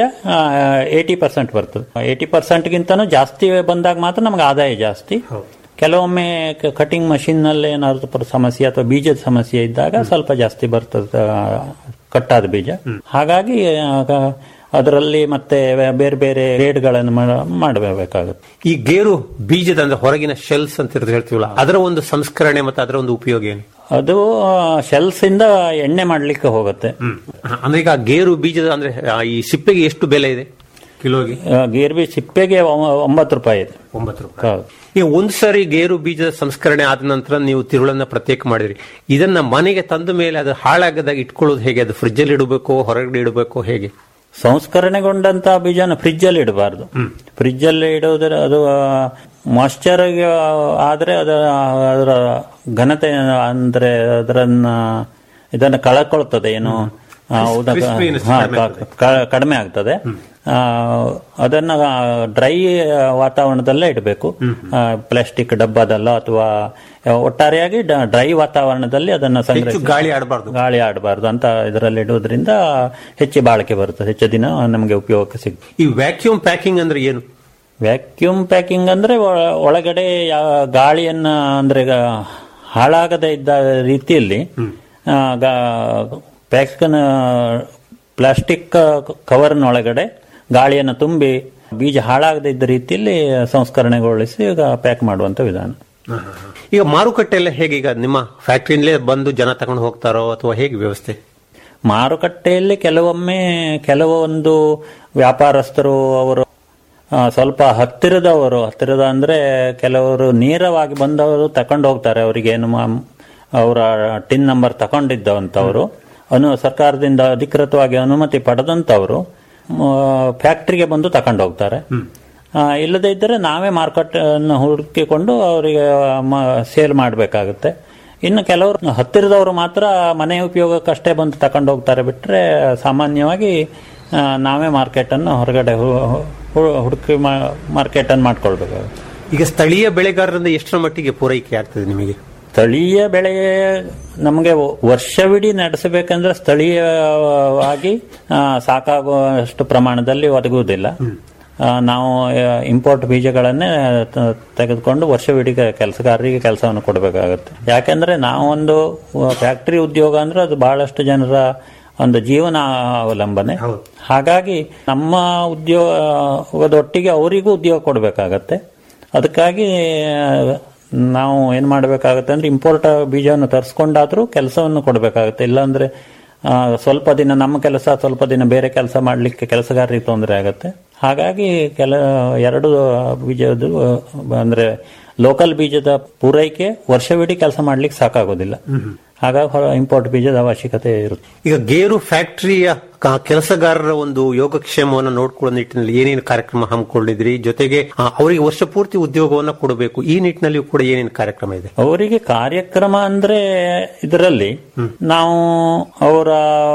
C: ಏಟಿ ಪರ್ಸೆಂಟ್ ಬರ್ತದೆ ಏಟಿ ಪರ್ಸೆಂಟ್ಗಿಂತನೂ ಜಾಸ್ತಿ ಬಂದಾಗ ಮಾತ್ರ ನಮಗೆ ಆದಾಯ ಜಾಸ್ತಿ ಕೆಲವೊಮ್ಮೆ ಕಟಿಂಗ್ ಮಷಿನ್ ನಲ್ಲಿ ಏನಾದ್ರು ಪ- ಸಮಸ್ಯೆ ಅಥವಾ ಬೀಜದ ಸಮಸ್ಯೆ ಇದ್ದಾಗ ಸ್ವಲ್ಪ ಜಾಸ್ತಿ ಬರ್ತದೆ ಆ, ಕಟ್ಟಾದ ಬೀಜ ಹಾಗಾಗಿ ಆ, ಅದರಲ್ಲಿ ಮತ್ತೆ ಬೇರೆ ಬೇರೆ ಗ್ರೇಡ್ಗಳನ್ನು ಮಾಡಬೇಕಾಗುತ್ತೆ
B: ಈ ಗೇರು ಬೀಜದ ಅಂದ್ರೆ ಹೊರಗಿನ ಶೆಲ್ಸ್ ಅಂತ ಇರೋದು ಹೇಳ್ತೀವಲ್ಲ ಅದರ ಒಂದು ಸಂಸ್ಕರಣೆ ಮತ್ತೆ ಅದರ ಒಂದು ಉಪಯೋಗ ಏನು
C: ಅದು ಶೆಲ್ಸ್ ಇಂದ ಎಣ್ಣೆ ಮಾಡ್ಲಿಕ್ಕೆ ಹೋಗುತ್ತೆ
B: ಅಂದ್ರೆ ಈಗ ಗೇರು ಬೀಜದ ಅಂದ್ರೆ ಆ, ಈ ಸಿಪ್ಪೆಗೆ ಎಷ್ಟು ಬೆಲೆ ಇದೆ ಕಿಲೋಗೆ
C: ಆ, ಗೇರ್ಬಿ ಸಿಪ್ಪೆಗೆ ಒ- ಒಂಬತ್ತು ರೂಪಾಯಿ ಇದೆ
B: ಒಂಬತ್ತು ರೂಪಾಯಿ
C: ಹೌದು
B: ಈಗ ಒಂದು ಸಾರಿ ಗೇರು ಬೀಜದ ಸಂಸ್ಕರಣೆ ಆದ ನಂತರ ನೀವು ತಿರುಳನ್ನ ಪ್ರತ್ಯೇಕ ಮಾಡಿದ್ರಿ ಇದನ್ನ ಮನೆಗೆ ತಂದ ಮೇಲೆ ಅದು ಹಾಳಾಗದಾಗ ಇಟ್ಕೊಳ್ಳೋದು ಹೇಗೆ ಅದು ಫ್ರಿಜ್ ಅಲ್ಲಿ ಇಡಬೇಕು ಹೊರಗಡೆ ಇಡಬೇಕು ಹೇಗೆ
C: ಸಂಸ್ಕರಣೆಗೊಂಡಂತ ಬೀಜನ ಫ್ರಿಜ್ ಅಲ್ಲಿ ಇಡಬಾರ್ದು ಫ್ರಿಜ್ ಅಲ್ಲಿ ಇಡೋದ್ರ ಅದು ಆ, ಮಾಯ್ಶ್ಚರ್ ಆದ್ರೆ ಅದ ಅದರ ಘನತೆ ಅಂದ್ರೆ ಅದರನ್ನ ಇದನ್ನ ಕಳ್ಕೊಳ್ತದೆ ಏನು ಆ, ಉದಕ-
B: crispiness
C: ಹಾ,
B: ಕಡಿಮೆ
C: ಕ- ಕ- ಕಡಿಮೆ ಆಗ್ತದೆ ಆ, ಅದನ್ನ ಡ್ರೈ ವಾತಾವರಣದಲ್ಲೇ ಇಡಬೇಕು ಪ್ಲಾಸ್ಟಿಕ್ ಡಬ್ಬದಲ್ಲ ಅಥವಾ ಒಟ್ಟಾರೆಯಾಗಿ ಡ್ರೈ ವಾತಾವರಣದಲ್ಲಿ ಅದನ್ನ
B: ಹೆಚ್ಚು
C: ಸಂಗ್ರಹಿಸಿ
B: ಗಾಳಿ ಆಡಬಾರ್ದು
C: ಗಾಳಿ ಆಡಬಾರ್ದು ಅಂತ ಇದರಲ್ಲಿ ಇಡುವುದರಿಂದ ಹೆಚ್ಚು ಬಾಳಿಕೆ ಬರ್ತದೆ ಹೆಚ್ಚು ದಿನ ನಮಗೆ ಉಪಯೋಗಕ್ಕೆ ಸಿಗ್ತದೆ
B: ಈ ವ್ಯಾಕ್ಯೂಮ್ ಪ್ಯಾಕಿಂಗ್ ಅಂದ್ರೆ ಏನು
C: ವ್ಯಾಕ್ಯೂಮ್ ಪ್ಯಾಕಿಂಗ್ ಅಂದ್ರೆ ಒಳ- ಒಳಗಡೆ ಯಾ- ಗಾಳಿಯನ್ನ ಅಂದ್ರೆ ಈಗ ಹಾಳಾಗದೇ ಇದ್ದ ರೀತಿಯಲ್ಲಿ ಪ್ಯಾಕ್ನ ಪ್ಲಾಸ್ಟಿಕ್ ಕವರ್ನ ಒಳಗಡೆ ಗಾಳಿಯನ್ನು ತುಂಬಿ ಬೀಜ ಹಾಳಾಗದೇ ಇದ್ದ ರೀತಿಯಲ್ಲಿ ಸಂಸ್ಕರಣೆಗೊಳಿಸಿ ಈಗ ಪ್ಯಾಕ್ ಮಾಡುವಂತ ವಿಧಾನ
B: ಈಗ ಮಾರುಕಟ್ಟೆ ಎಲ್ಲ ಹೇಗೆ ಈಗ ನಿಮ್ಮ ಫ್ಯಾಕ್ಟ್ರಿಯಿಂದಲೇ ಬಂದು ಜನ ತಗೊಂಡು ಹೋಗ್ತಾರೋ ಅಥವಾ ಹೇಗೆ ವ್ಯವಸ್ಥೆ
C: ಮಾರುಕಟ್ಟೆಯಲ್ಲಿ ಕೆಲವೊಮ್ಮೆ ಕೆಲವೊಂದು ವ್ಯಾಪಾರಸ್ಥರು ಅವರು ಆ, ಸ್ವಲ್ಪ ಹತ್ತಿರದವರು ಹತ್ತಿರದ ಅಂದ್ರೆ ಕೆಲವರು ನೇರವಾಗಿ ಬಂದವರು ತಕೊಂಡು ಹೋಗ್ತಾರೆ ಅವರಿಗೆ ಏನು ಮಾ- ಅವರ ಟಿನ್ ನಂಬರ್ ತಗೊಂಡಿದ್ದವಂತವರು ಅನು ಸರ್ಕಾರದಿಂದ ಅಧಿಕೃತವಾಗಿ ಅನುಮತಿ ಪಡೆದಂತವರು ಫ್ಯಾಕ್ಟ್ರಿಗೆ ಬಂದು ತಕೊಂಡು ಹೋಗ್ತಾರೆ ಆ, ಇಲ್ಲದೇ ಇದ್ದರೆ ನಾವೇ ಮಾರ್ಕೆಟ್ ಅನ್ನು ಹುಡುಕಿಕೊಂಡು ಅವರಿಗೆ ಸೇಲ್ ಮಾಡಬೇಕಾಗುತ್ತೆ ಇನ್ನು ಕೆಲವರು ಹತ್ತಿರದವರು ಮಾತ್ರ ಮನೆ ಉಪಯೋಗಕ್ಕಷ್ಟೇ ಬಂದು ತಕೊಂಡು ಹೋಗ್ತಾರೆ ಬಿಟ್ರೆ ಸಾಮಾನ್ಯವಾಗಿ ಆ, ನಾವೇ ಮಾರ್ಕೆಟ್ ಅನ್ನು ಹೊರಗಡೆ ಹು- ಹು- ಹುಡುಕಿ ಮಾರ್ಕೆಟ್ ಅನ್ನು ಮಾಡ್ಕೊಳ್ಬೇಕಾಗುತ್ತೆ
B: ಈಗ ಸ್ಥಳೀಯ ಬೆಳೆಗಾರರಿಂದ ಎಷ್ಟರ ಮಟ್ಟಿಗೆ ಪೂರೈಕೆ ಆಗ್ತದೆ ನಿಮಗೆ
C: ಸ್ಥಳೀಯ ಬೆಳೆ ನಮಗೆ ವರ್ಷವಿಡೀ ನಡೆಸಬೇಕಂದ್ರೆ ಸ್ಥಳೀಯವಾಗಿ ಆ, ಸಾಕಾಗುವಷ್ಟು ಪ್ರಮಾಣದಲ್ಲಿ ಒದಗುವುದಿಲ್ಲ ಆ, ನಾವು ಇಂಪೋರ್ಟ್ ಬೀಜಗಳನ್ನೇ ತ- ತೆಗೆದುಕೊಂಡು ವರ್ಷವಿಡೀ ಕೆಲಸಗಾರರಿಗೆ ಕೆಲಸವನ್ನು ಕೊಡಬೇಕಾಗುತ್ತೆ ಯಾಕೆಂದ್ರೆ ನಾವೊಂದು ಫ್ಯಾಕ್ಟರಿ ಉದ್ಯೋಗ ಅಂದ್ರೆ ಅದು ಬಹಳಷ್ಟು ಜನರ ಒಂದು ಜೀವನ ಅವಲಂಬನೆ ಹಾಗಾಗಿ ನಮ್ಮ ಉದ್ಯೋಗದೊಟ್ಟಿಗೆ ಅವರಿಗೂ ಉದ್ಯೋಗ ಕೊಡಬೇಕಾಗತ್ತೆ ಅದಕ್ಕಾಗಿ ಆ, ನಾವು ಏನ್ ಮಾಡಬೇಕಾಗುತ್ತೆ ಅಂದ್ರೆ ಇಂಪೋರ್ಟ್ ಬೀಜವನ್ನು ತರಿಸ್ಕೊಂಡಾದ್ರೂ ಕೆಲಸವನ್ನು ಕೊಡಬೇಕಾಗುತ್ತೆ ಇಲ್ಲಾಂದ್ರೆ ಆ, ಸ್ವಲ್ಪ ದಿನ ನಮ್ಮ ಕೆಲಸ ಸ್ವಲ್ಪ ದಿನ ಬೇರೆ ಕೆಲಸ ಮಾಡಲಿಕ್ಕೆ ಕೆಲಸಗಾರರಿಗೆ ತೊಂದರೆ ಆಗುತ್ತೆ ಹಾಗಾಗಿ ಕೆಲ ಎರಡು ಬೀಜದ್ದು ಅಂದ್ರೆ ಲೋಕಲ್ ಬೀಜದ ಪೂರೈಕೆ ವರ್ಷವಿಡೀ ಕೆಲಸ ಮಾಡ್ಲಿಕ್ಕೆ ಸಾಕಾಗೋದಿಲ್ಲ ಹಾಗಾಗಿ ಇಂಪೋರ್ಟ್ ಬೀಜದ ಅವಶ್ಯಕತೆ ಇರುತ್ತೆ
B: ಈಗ ಗೇರು ಫ್ಯಾಕ್ಟರಿಯ ಕ- ಕೆಲಸಗಾರರ ಒಂದು ಯೋಗಕ್ಷೇಮವನ್ನು ನೋಡ್ಕೊಳ್ಳೋ ನಿಟ್ಟಿನಲ್ಲಿ ಏನೇನು ಕಾರ್ಯಕ್ರಮ ಹಮ್ಮಿಕೊಂಡಿದ್ರಿ ಜೊತೆಗೆ ಆ, ಅವರಿಗೆ ವರ್ಷ ಪೂರ್ತಿ ಉದ್ಯೋಗವನ್ನ ಕೊಡಬೇಕು ಈ ನಿಟ್ಟಿನಲ್ಲಿಯೂ ಕೂಡ ಏನೇನು ಕಾರ್ಯಕ್ರಮ ಇದೆ
C: ಅವರಿಗೆ ಕಾರ್ಯಕ್ರಮ ಅಂದ್ರೆ ಇದರಲ್ಲಿ ನಾವು ಅವರ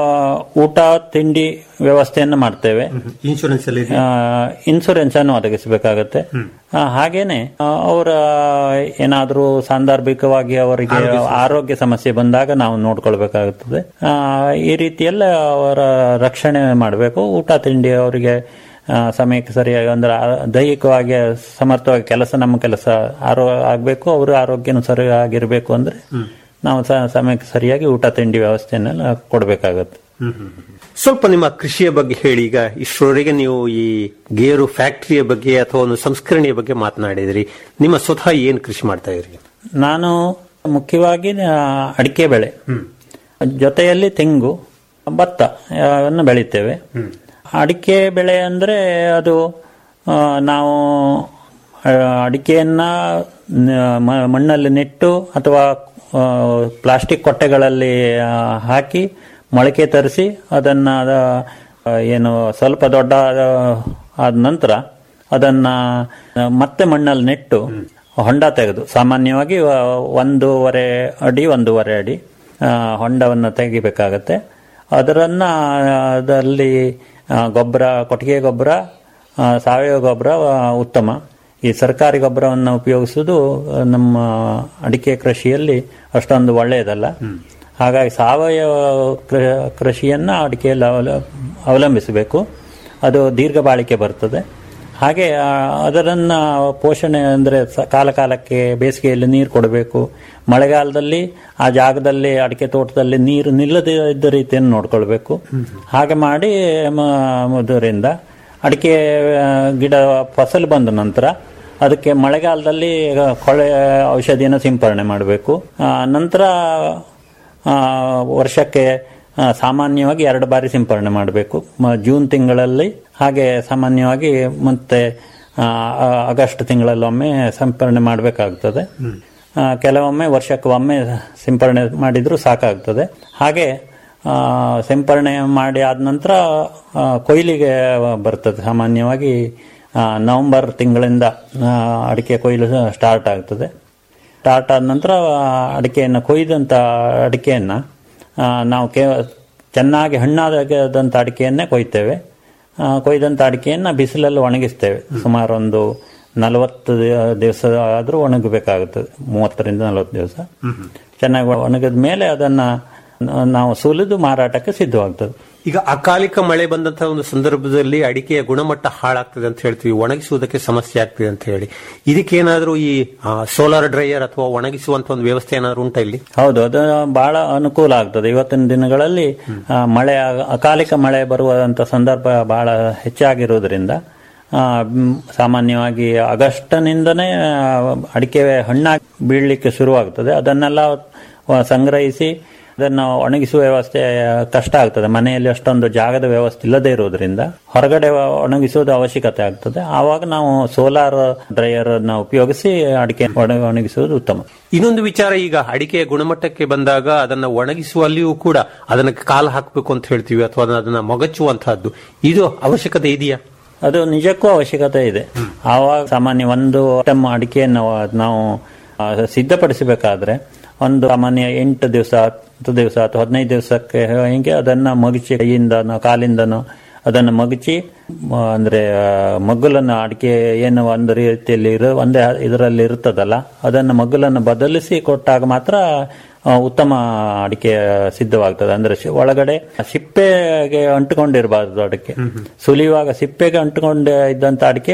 C: ಊಟ ತಿಂಡಿ ವ್ಯವಸ್ಥೆಯನ್ನು ಮಾಡ್ತೇವೆ
B: ಇನ್ಶೂರೆನ್ಸ್ ಅಲ್ಲಿ
C: ಆ, ಇನ್ಸೂರೆನ್ಸ್ ಅನ್ನು ಒದಗಿಸಬೇಕಾಗತ್ತೆ ಆ, ಹಾಗೇನೆ ಆ, ಅವರ ಏನಾದರೂ ಸಾಂದರ್ಭಿಕವಾಗಿ ಅವರಿಗೆ ಆರೋಗ್ಯ ಸಮಸ್ಯೆ ಬಂದಾಗ ನಾವು ನೋಡ್ಕೊಳ್ಬೇಕಾಗುತ್ತದೆ ಆ, ಈ ರೀತಿಯೆಲ್ಲ ಅವರ ರಕ್ಷಣೆ ಮಾಡಬೇಕು ಊಟ ತಿಂಡಿ ಅವರಿಗೆ ಆ, ಸಮಯಕ್ಕೆ ಸರಿಯಾಗಿ ಅಂದ್ರೆ ಆ, ದೈಹಿಕವಾಗಿ ಸಮರ್ಥವಾಗಿ ಕೆಲಸ ನಮ್ಮ ಕೆಲಸ ಆರೋ ಆಗ್ಬೇಕು ಅವರ ಆರೋಗ್ಯನೂ ಸರಿಯಾಗಿರ್ಬೇಕು ಅಂದ್ರೆ ನಾವು ಸ- ಸಮಯಕ್ಕೆ ಸರಿಯಾಗಿ ಊಟ ತಿಂಡಿ ವ್ಯವಸ್ಥೆಯನ್ನೆಲ್ಲ ಕೊಡಬೇಕಾಗತ್ತೆ
B: ಸ್ವಲ್ಪ ನಿಮ್ಮ ಕೃಷಿಯ ಬಗ್ಗೆ ಹೇಳಿ ಈಗ ಇಷ್ಟರವರೆಗೆ ನೀವು ಈ ಗೇರು ಫ್ಯಾಕ್ಟರಿಯ ಬಗ್ಗೆ ಅಥವಾ ಒಂದು ಸಂಸ್ಕರಣೆಯ ಬಗ್ಗೆ ಮಾತನಾಡಿದ್ರಿ ನಿಮ್ಮ ಸ್ವತಃ ಏನ್ ಕೃಷಿ ಮಾಡ್ತಾ ಇದ್ರಿ
C: ನಾನು ಮುಖ್ಯವಾಗಿ ಆ, ಅಡಿಕೆ ಬೆಳೆ ಜೊತೆಯಲ್ಲಿ ತೆಂಗು ಭತ್ತ ಆ, ಅನ್ನು ಬೆಳಿತೇವೆ ಅಡಿಕೆ ಬೆಳೆ ಅಂದ್ರೆ ಅದು ಆ, ನಾವು ಆ, ಅಡಿಕೆಯನ್ನ ನ- ಮ- ಮಣ್ಣಲ್ಲಿ ನೆಟ್ಟು ಅಥವಾ ಆ, ಪ್ಲಾಸ್ಟಿಕ್ ಕೊಟ್ಟೆಗಳಲ್ಲಿ ಆ, ಹಾಕಿ ಮೊಳಕೆ ತರಿಸಿ ಅದನ್ನ ಆ, ಏನು ಸ್ವಲ್ಪ ದೊಡ್ಡ ಆದ ನಂತರ ಅದನ್ನ ಆ, ಮತ್ತೆ ಮಣ್ಣಲ್ಲಿ ನೆಟ್ಟು ಹೊಂಡ ತೆಗೆದು ಸಾಮಾನ್ಯವಾಗಿ ಆ, ಒಂದೂವರೆ ಅಡಿ ಒಂದೂವರೆ ಅಡಿ ಆ, ಹೊಂಡವನ್ನು ತೆಗಿಬೇಕಾಗತ್ತೆ ಅದರನ್ನ ಆ, ಅದರಲ್ಲಿ ಆ, ಗೊಬ್ಬರ ಕೊಟ್ಟಿಗೆ ಗೊಬ್ಬರ ಆ, ಸಾವಯವ ಗೊಬ್ಬರ ಆ, ಉತ್ತಮ ಈ ಸರ್ಕಾರಿ ಗೊಬ್ಬರವನ್ನು ಉಪಯೋಗಿಸುವುದು ಆ, ನಮ್ಮ ಅಡಿಕೆ ಕೃಷಿಯಲ್ಲಿ ಅಷ್ಟೊಂದು ಒಳ್ಳೆಯದಲ್ಲ ಹಾಗಾಗಿ ಸಾವಯವ ಕೃ- ಕೃಷಿಯನ್ನ ಅಡಿಕೆಯಲ್ಲಿ ಅವಲ- ಅವಲಂಬಿಸಬೇಕು ಅದು ದೀರ್ಘ ಬಾಳಿಕೆ ಬರ್ತದೆ ಹಾಗೆ ಆ, ಅದರನ್ನ ಪೋಷಣೆ ಅಂದ್ರೆ ಸ- ಕಾಲ ಕಾಲಕ್ಕೆ ಬೇಸಿಗೆಯಲ್ಲಿ ನೀರು ಕೊಡಬೇಕು ಮಳೆಗಾಲದಲ್ಲಿ ಆ ಜಾಗದಲ್ಲಿ ಅಡಿಕೆ ತೋಟದಲ್ಲಿ ನೀರು ನಿಲ್ಲದೇ ಇದ್ದ ರೀತಿಯನ್ನು ನೋಡ್ಕೊಳ್ಬೇಕು ಹಾಗೆ ಮಾಡಿ ಮ- ಇದರಿಂದ ಅಡಿಕೆ ಆ, ಗಿಡ ಫಸಲು ಬಂದ ನಂತರ ಅದಕ್ಕೆ ಮಳೆಗಾಲದಲ್ಲಿ ಈಗ ಕೊಳೆ ಔಷಧಿಯನ್ನು ಸಿಂಪರಣೆ ಮಾಡಬೇಕು ನಂತರ ಆ, ವರ್ಷಕ್ಕೆ ಆ, ಸಾಮಾನ್ಯವಾಗಿ ಎರಡು ಬಾರಿ ಸಿಂಪರಣೆ ಮಾಡಬೇಕು ಜೂನ್ ತಿಂಗಳಲ್ಲಿ ಹಾಗೆ ಸಾಮಾನ್ಯವಾಗಿ ಮತ್ತೆ ಆ, ಆ, ಆಗಸ್ಟ್ ತಿಂಗಳಲ್ಲೊಮ್ಮೆ ಸಿಂಪರಣೆ ಮಾಡಬೇಕಾಗ್ತದೆ ಆ, ಕೆಲವೊಮ್ಮೆ ವರ್ಷಕ್ಕೆ ಒಮ್ಮೆ ಸಿಂಪರಣೆ ಮಾಡಿದ್ರೂ ಸಾಕಾಗ್ತದೆ ಹಾಗೆ ಆ, ಸಿಂಪರಣೆ ಮಾಡಿ ಆದ ನಂತರ ಆ, ಕೊಯ್ಲಿಗೆ ಬರ್ತದೆ ಸಾಮಾನ್ಯವಾಗಿ ಆ, ಆ, ನವೆಂಬರ್ ತಿಂಗಳಿಂದ ಆ, ಅಡಿಕೆ ಕೊಯ್ಲು ಸ್ಟಾರ್ಟ್ ಆಗ್ತದೆ ಸ್ಟಾರ್ಟ್ ಆದ ನಂತರ ಆ, ಅಡಿಕೆಯನ್ನು ಕೊಯ್ದಂಥ ಅಡಿಕೆಯನ್ನು ನಾವು ಕೇ ಚೆನ್ನಾಗಿ ಹಣ್ಣಾದಂಥ ಅಡಿಕೆಯನ್ನೇ ಕೊಯ್ತೇವೆ ಆ, ಕೊಯ್ದಂಥ ಅಡಿಕೆಯನ್ನು ಬಿಸಿಲಲ್ಲಿ ಒಣಗಿಸ್ತೇವೆ ಸುಮಾರು ಒಂದು ನಲವತ್ತು ದಿವಸ ಆದರೂ ಒಣಗಬೇಕಾಗುತ್ತದೆ ಮೂವತ್ತರಿಂದ ನಲವತ್ತು ದಿವಸ ಚೆನ್ನಾಗಿ ಒಣಗಿದ ಮೇಲೆ ಅದನ್ನ ನಾವು ಸುಲಿದು ಮಾರಾಟಕ್ಕೆ ಸಿದ್ಧವಾಗ್ತದೆ
B: ಈಗ ಅಕಾಲಿಕ ಮಳೆ ಬಂದಂತಹ ಒಂದು ಸಂದರ್ಭದಲ್ಲಿ ಅಡಿಕೆಯ ಗುಣಮಟ್ಟ ಹಾಳಾಗ್ತದೆ ಅಂತ ಹೇಳ್ತೀವಿ ಒಣಗಿಸುವುದಕ್ಕೆ ಸಮಸ್ಯೆ ಆಗ್ತದೆ ಅಂತ ಹೇಳಿ ಇದಕ್ಕೇನಾದ್ರೂ ಈ ಸೋಲಾರ್ ಡ್ರೈಯರ್ ಅಥವಾ ಒಣಗಿಸುವಂತ ಒಂದು ವ್ಯವಸ್ಥೆ ಏನಾದ್ರು ಉಂಟಾ ಇಲ್ಲಿ
C: ಹೌದು ಅದು ಬಹಳ ಅನುಕೂಲ ಆಗ್ತದೆ ಇವತ್ತಿನ ದಿನಗಳಲ್ಲಿ ಆ, ಮಳೆ ಅಕಾಲಿಕ ಮಳೆ ಬರುವಂತ ಸಂದರ್ಭ ಬಹಳ ಹೆಚ್ಚಾಗಿರುವುದರಿಂದ ಆ, ಮ್, ಸಾಮಾನ್ಯವಾಗಿ ಆಗಸ್ಟ್ನಿಂದನೇ ಆ, ಅಡಿಕೆ ಹಣ್ಣಾಗಿ ಬೀಳಲಿಕ್ಕೆ ಶುರುವಾಗ್ತದೆ ಅದನ್ನೆಲ್ಲ ಆ, ಸಂಗ್ರಹಿಸಿ ಅದನ್ನು ಒಣಗಿಸುವ ವ್ಯವಸ್ಥೆ ಕಷ್ಟ ಆಗ್ತದೆ ಮನೆಯಲ್ಲಿ ಅಷ್ಟೊಂದು ಜಾಗದ ವ್ಯವಸ್ಥೆ ಇಲ್ಲದೆ ಇರುವುದರಿಂದ ಹೊರಗಡೆ ಒಣಗಿಸುವುದು ಅವಶ್ಯಕತೆ ಆಗ್ತದೆ ಆವಾಗ ನಾವು ಸೋಲಾರ್ ಡ್ರೈಯರ್ ಅನ್ನು ಉಪಯೋಗಿಸಿ ಅಡಿಕೆ ಒಣ- ಒಣಗಿಸುವುದು ಉತ್ತಮ
B: ಇನ್ನೊಂದು ವಿಚಾರ ಈಗ ಅಡಿಕೆಯ ಗುಣಮಟ್ಟಕ್ಕೆ ಬಂದಾಗ ಅದನ್ನ ಒಣಗಿಸುವಲ್ಲಿಯೂ ಕೂಡ ಅದನ್ನ ಕಾಲು ಹಾಕಬೇಕು ಅಂತ ಹೇಳ್ತೀವಿ ಅಥವಾ ಅದನ್ನ ಮೊಗಚುವಂತಹದ್ದು ಇದು ಅವಶ್ಯಕತೆ ಇದೆಯಾ
C: ಅದು ನಿಜಕ್ಕೂ ಅವಶ್ಯಕತೆ ಇದೆ ಆವಾಗ ಸಾಮಾನ್ಯ ಒಂದು ಐಟಮ್ ಅಡಿಕೆಯನ್ನು ನಾವು ಆ, ಸಿದ್ಧಪಡಿಸಬೇಕಾದ್ರೆ ಒಂದು ಸಾಮಾನ್ಯ ಎಂಟು ದಿವಸ ಹತ್ತು ದಿವಸ ಅಥವಾ ಹದಿನೈದು ದಿವಸಕ್ಕೆ ಹಿಂಗೆ ಅದನ್ನ ಮಗುಚಿ ಕೈಯಿಂದನೋ ಕಾಲಿಂದನೋ ಅದನ್ನು ಮಗುಚಿ ಮ- ಅಂದ್ರೆ ಆ, ಮಗ್ಗುಲನ್ನು ಅಡಿಕೆ ಏನು ಒಂದು ರೀತಿಯಲ್ಲಿ ಇರೋ ಒಂದೇ ಇದರಲ್ಲಿ ಇರ್ತದಲ್ಲ ಅದನ್ನು ಮಗ್ಗುಲನ್ನು ಬದಲಿಸಿ ಕೊಟ್ಟಾಗ ಮಾತ್ರ ಆ, ಉತ್ತಮ ಅಡಿಕೆ ಸಿದ್ಧವಾಗ್ತದೆ ಅಂದ್ರೆ ಶಿ- ಒಳಗಡೆ ಸಿಪ್ಪೆಗೆ ಅಂಟುಕೊಂಡಿರಬಾರ್ದು ಅಡಿಕೆ ಸುಲಿಯುವಾಗ ಸಿಪ್ಪೆಗೆ ಅಂಟುಕೊಂಡು ಇದ್ದಂತ ಅಡಿಕೆ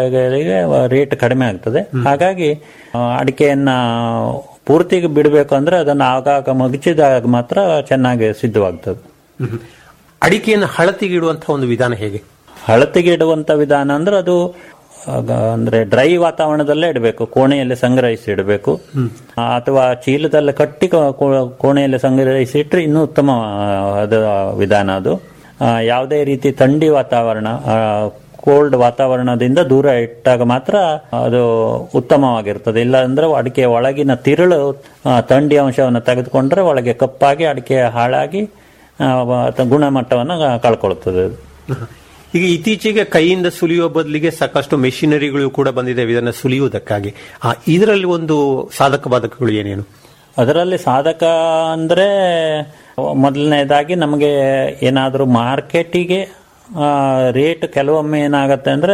C: ರೇಟ್ ಕಡಿಮೆ ಆಗ್ತದೆ ಹಾಗಾಗಿ ಆ, ಅಡಿಕೆಯನ್ನ ಪೂರ್ತಿಗೆ ಬಿಡಬೇಕು ಅಂದ್ರೆ ಅದನ್ನು ಆಗಾಗ ಮಗುಚಿದಾಗ ಮಾತ್ರ ಚೆನ್ನಾಗಿ ಸಿದ್ಧವಾಗ್ತದೆ
B: ಅಡಿಕೆಯನ್ನು ಹಳತಿಗಿಡುವಂತಹ ಒಂದು ವಿಧಾನ ಹೇಗೆ
C: ಹಳತಿಗೆ ಇಡುವಂತ ವಿಧಾನ ಅಂದ್ರೆ ಅದು ಆಗ ಅಂದ್ರೆ ಡ್ರೈ ವಾತಾವರಣದಲ್ಲೇ ಇಡಬೇಕು ಕೋಣೆಯಲ್ಲಿ ಸಂಗ್ರಹಿಸಿ ಇಡಬೇಕು ಆ, ಅಥವಾ ಚೀಲದಲ್ಲಿ ಕಟ್ಟಿ ಕೋ- ಕೋ- ಕೋಣೆಯಲ್ಲಿ ಸಂಗ್ರಹಿಸಿ ಇಟ್ಟರೆ ಇನ್ನೂ ಉತ್ತಮ ಆ, ಅದ ವಿಧಾನ ಅದು ಆ, ಯಾವುದೇ ರೀತಿ ಥಂಡಿ ವಾತಾವರಣ ಕೋಲ್ಡ್ ವಾತಾವರಣದಿಂದ ದೂರ ಇಟ್ಟಾಗ ಮಾತ್ರ ಅದು ಉತ್ತಮವಾಗಿರ್ತದೆ ಇಲ್ಲ ಅಂದ್ರೆ ಅಡಿಕೆ ಒಳಗಿನ ತಿರುಳು ಆ, ಥಂಡಿ ಅಂಶವನ್ನು ತೆಗೆದುಕೊಂಡ್ರೆ ಒಳಗೆ ಕಪ್ಪಾಗಿ ಅಡಿಕೆ ಹಾಳಾಗಿ ಆ, ವ- ಗುಣಮಟ್ಟವನ್ನು ಕಳ್ಕೊಳ್ತದೆ ಅದು
B: ಈಗ ಇತ್ತೀಚೆಗೆ ಕೈಯಿಂದ ಸುಲಿಯುವ ಬದಲಿಗೆ ಸಾಕಷ್ಟು ಮೆಷಿನರಿಗಳು ಕೂಡ ಬಂದಿದೆ ಇದನ್ನ ಸುಲಿಯುವುದಕ್ಕಾಗಿ ಆ, ಇದರಲ್ಲಿ ಒಂದು ಸಾಧಕ ಬಾಧಕಗಳು ಏನೇನು
C: ಅದರಲ್ಲಿ ಸಾಧಕ ಅಂದ್ರೆ ಮೊದಲನೇದಾಗಿ ನಮಗೆ ಏನಾದರೂ ಮಾರ್ಕೆಟಿಗೆ ರೇಟ್ ಕೆಲವೊಮ್ಮೆ ಏನಾಗತ್ತೆ ಅಂದ್ರೆ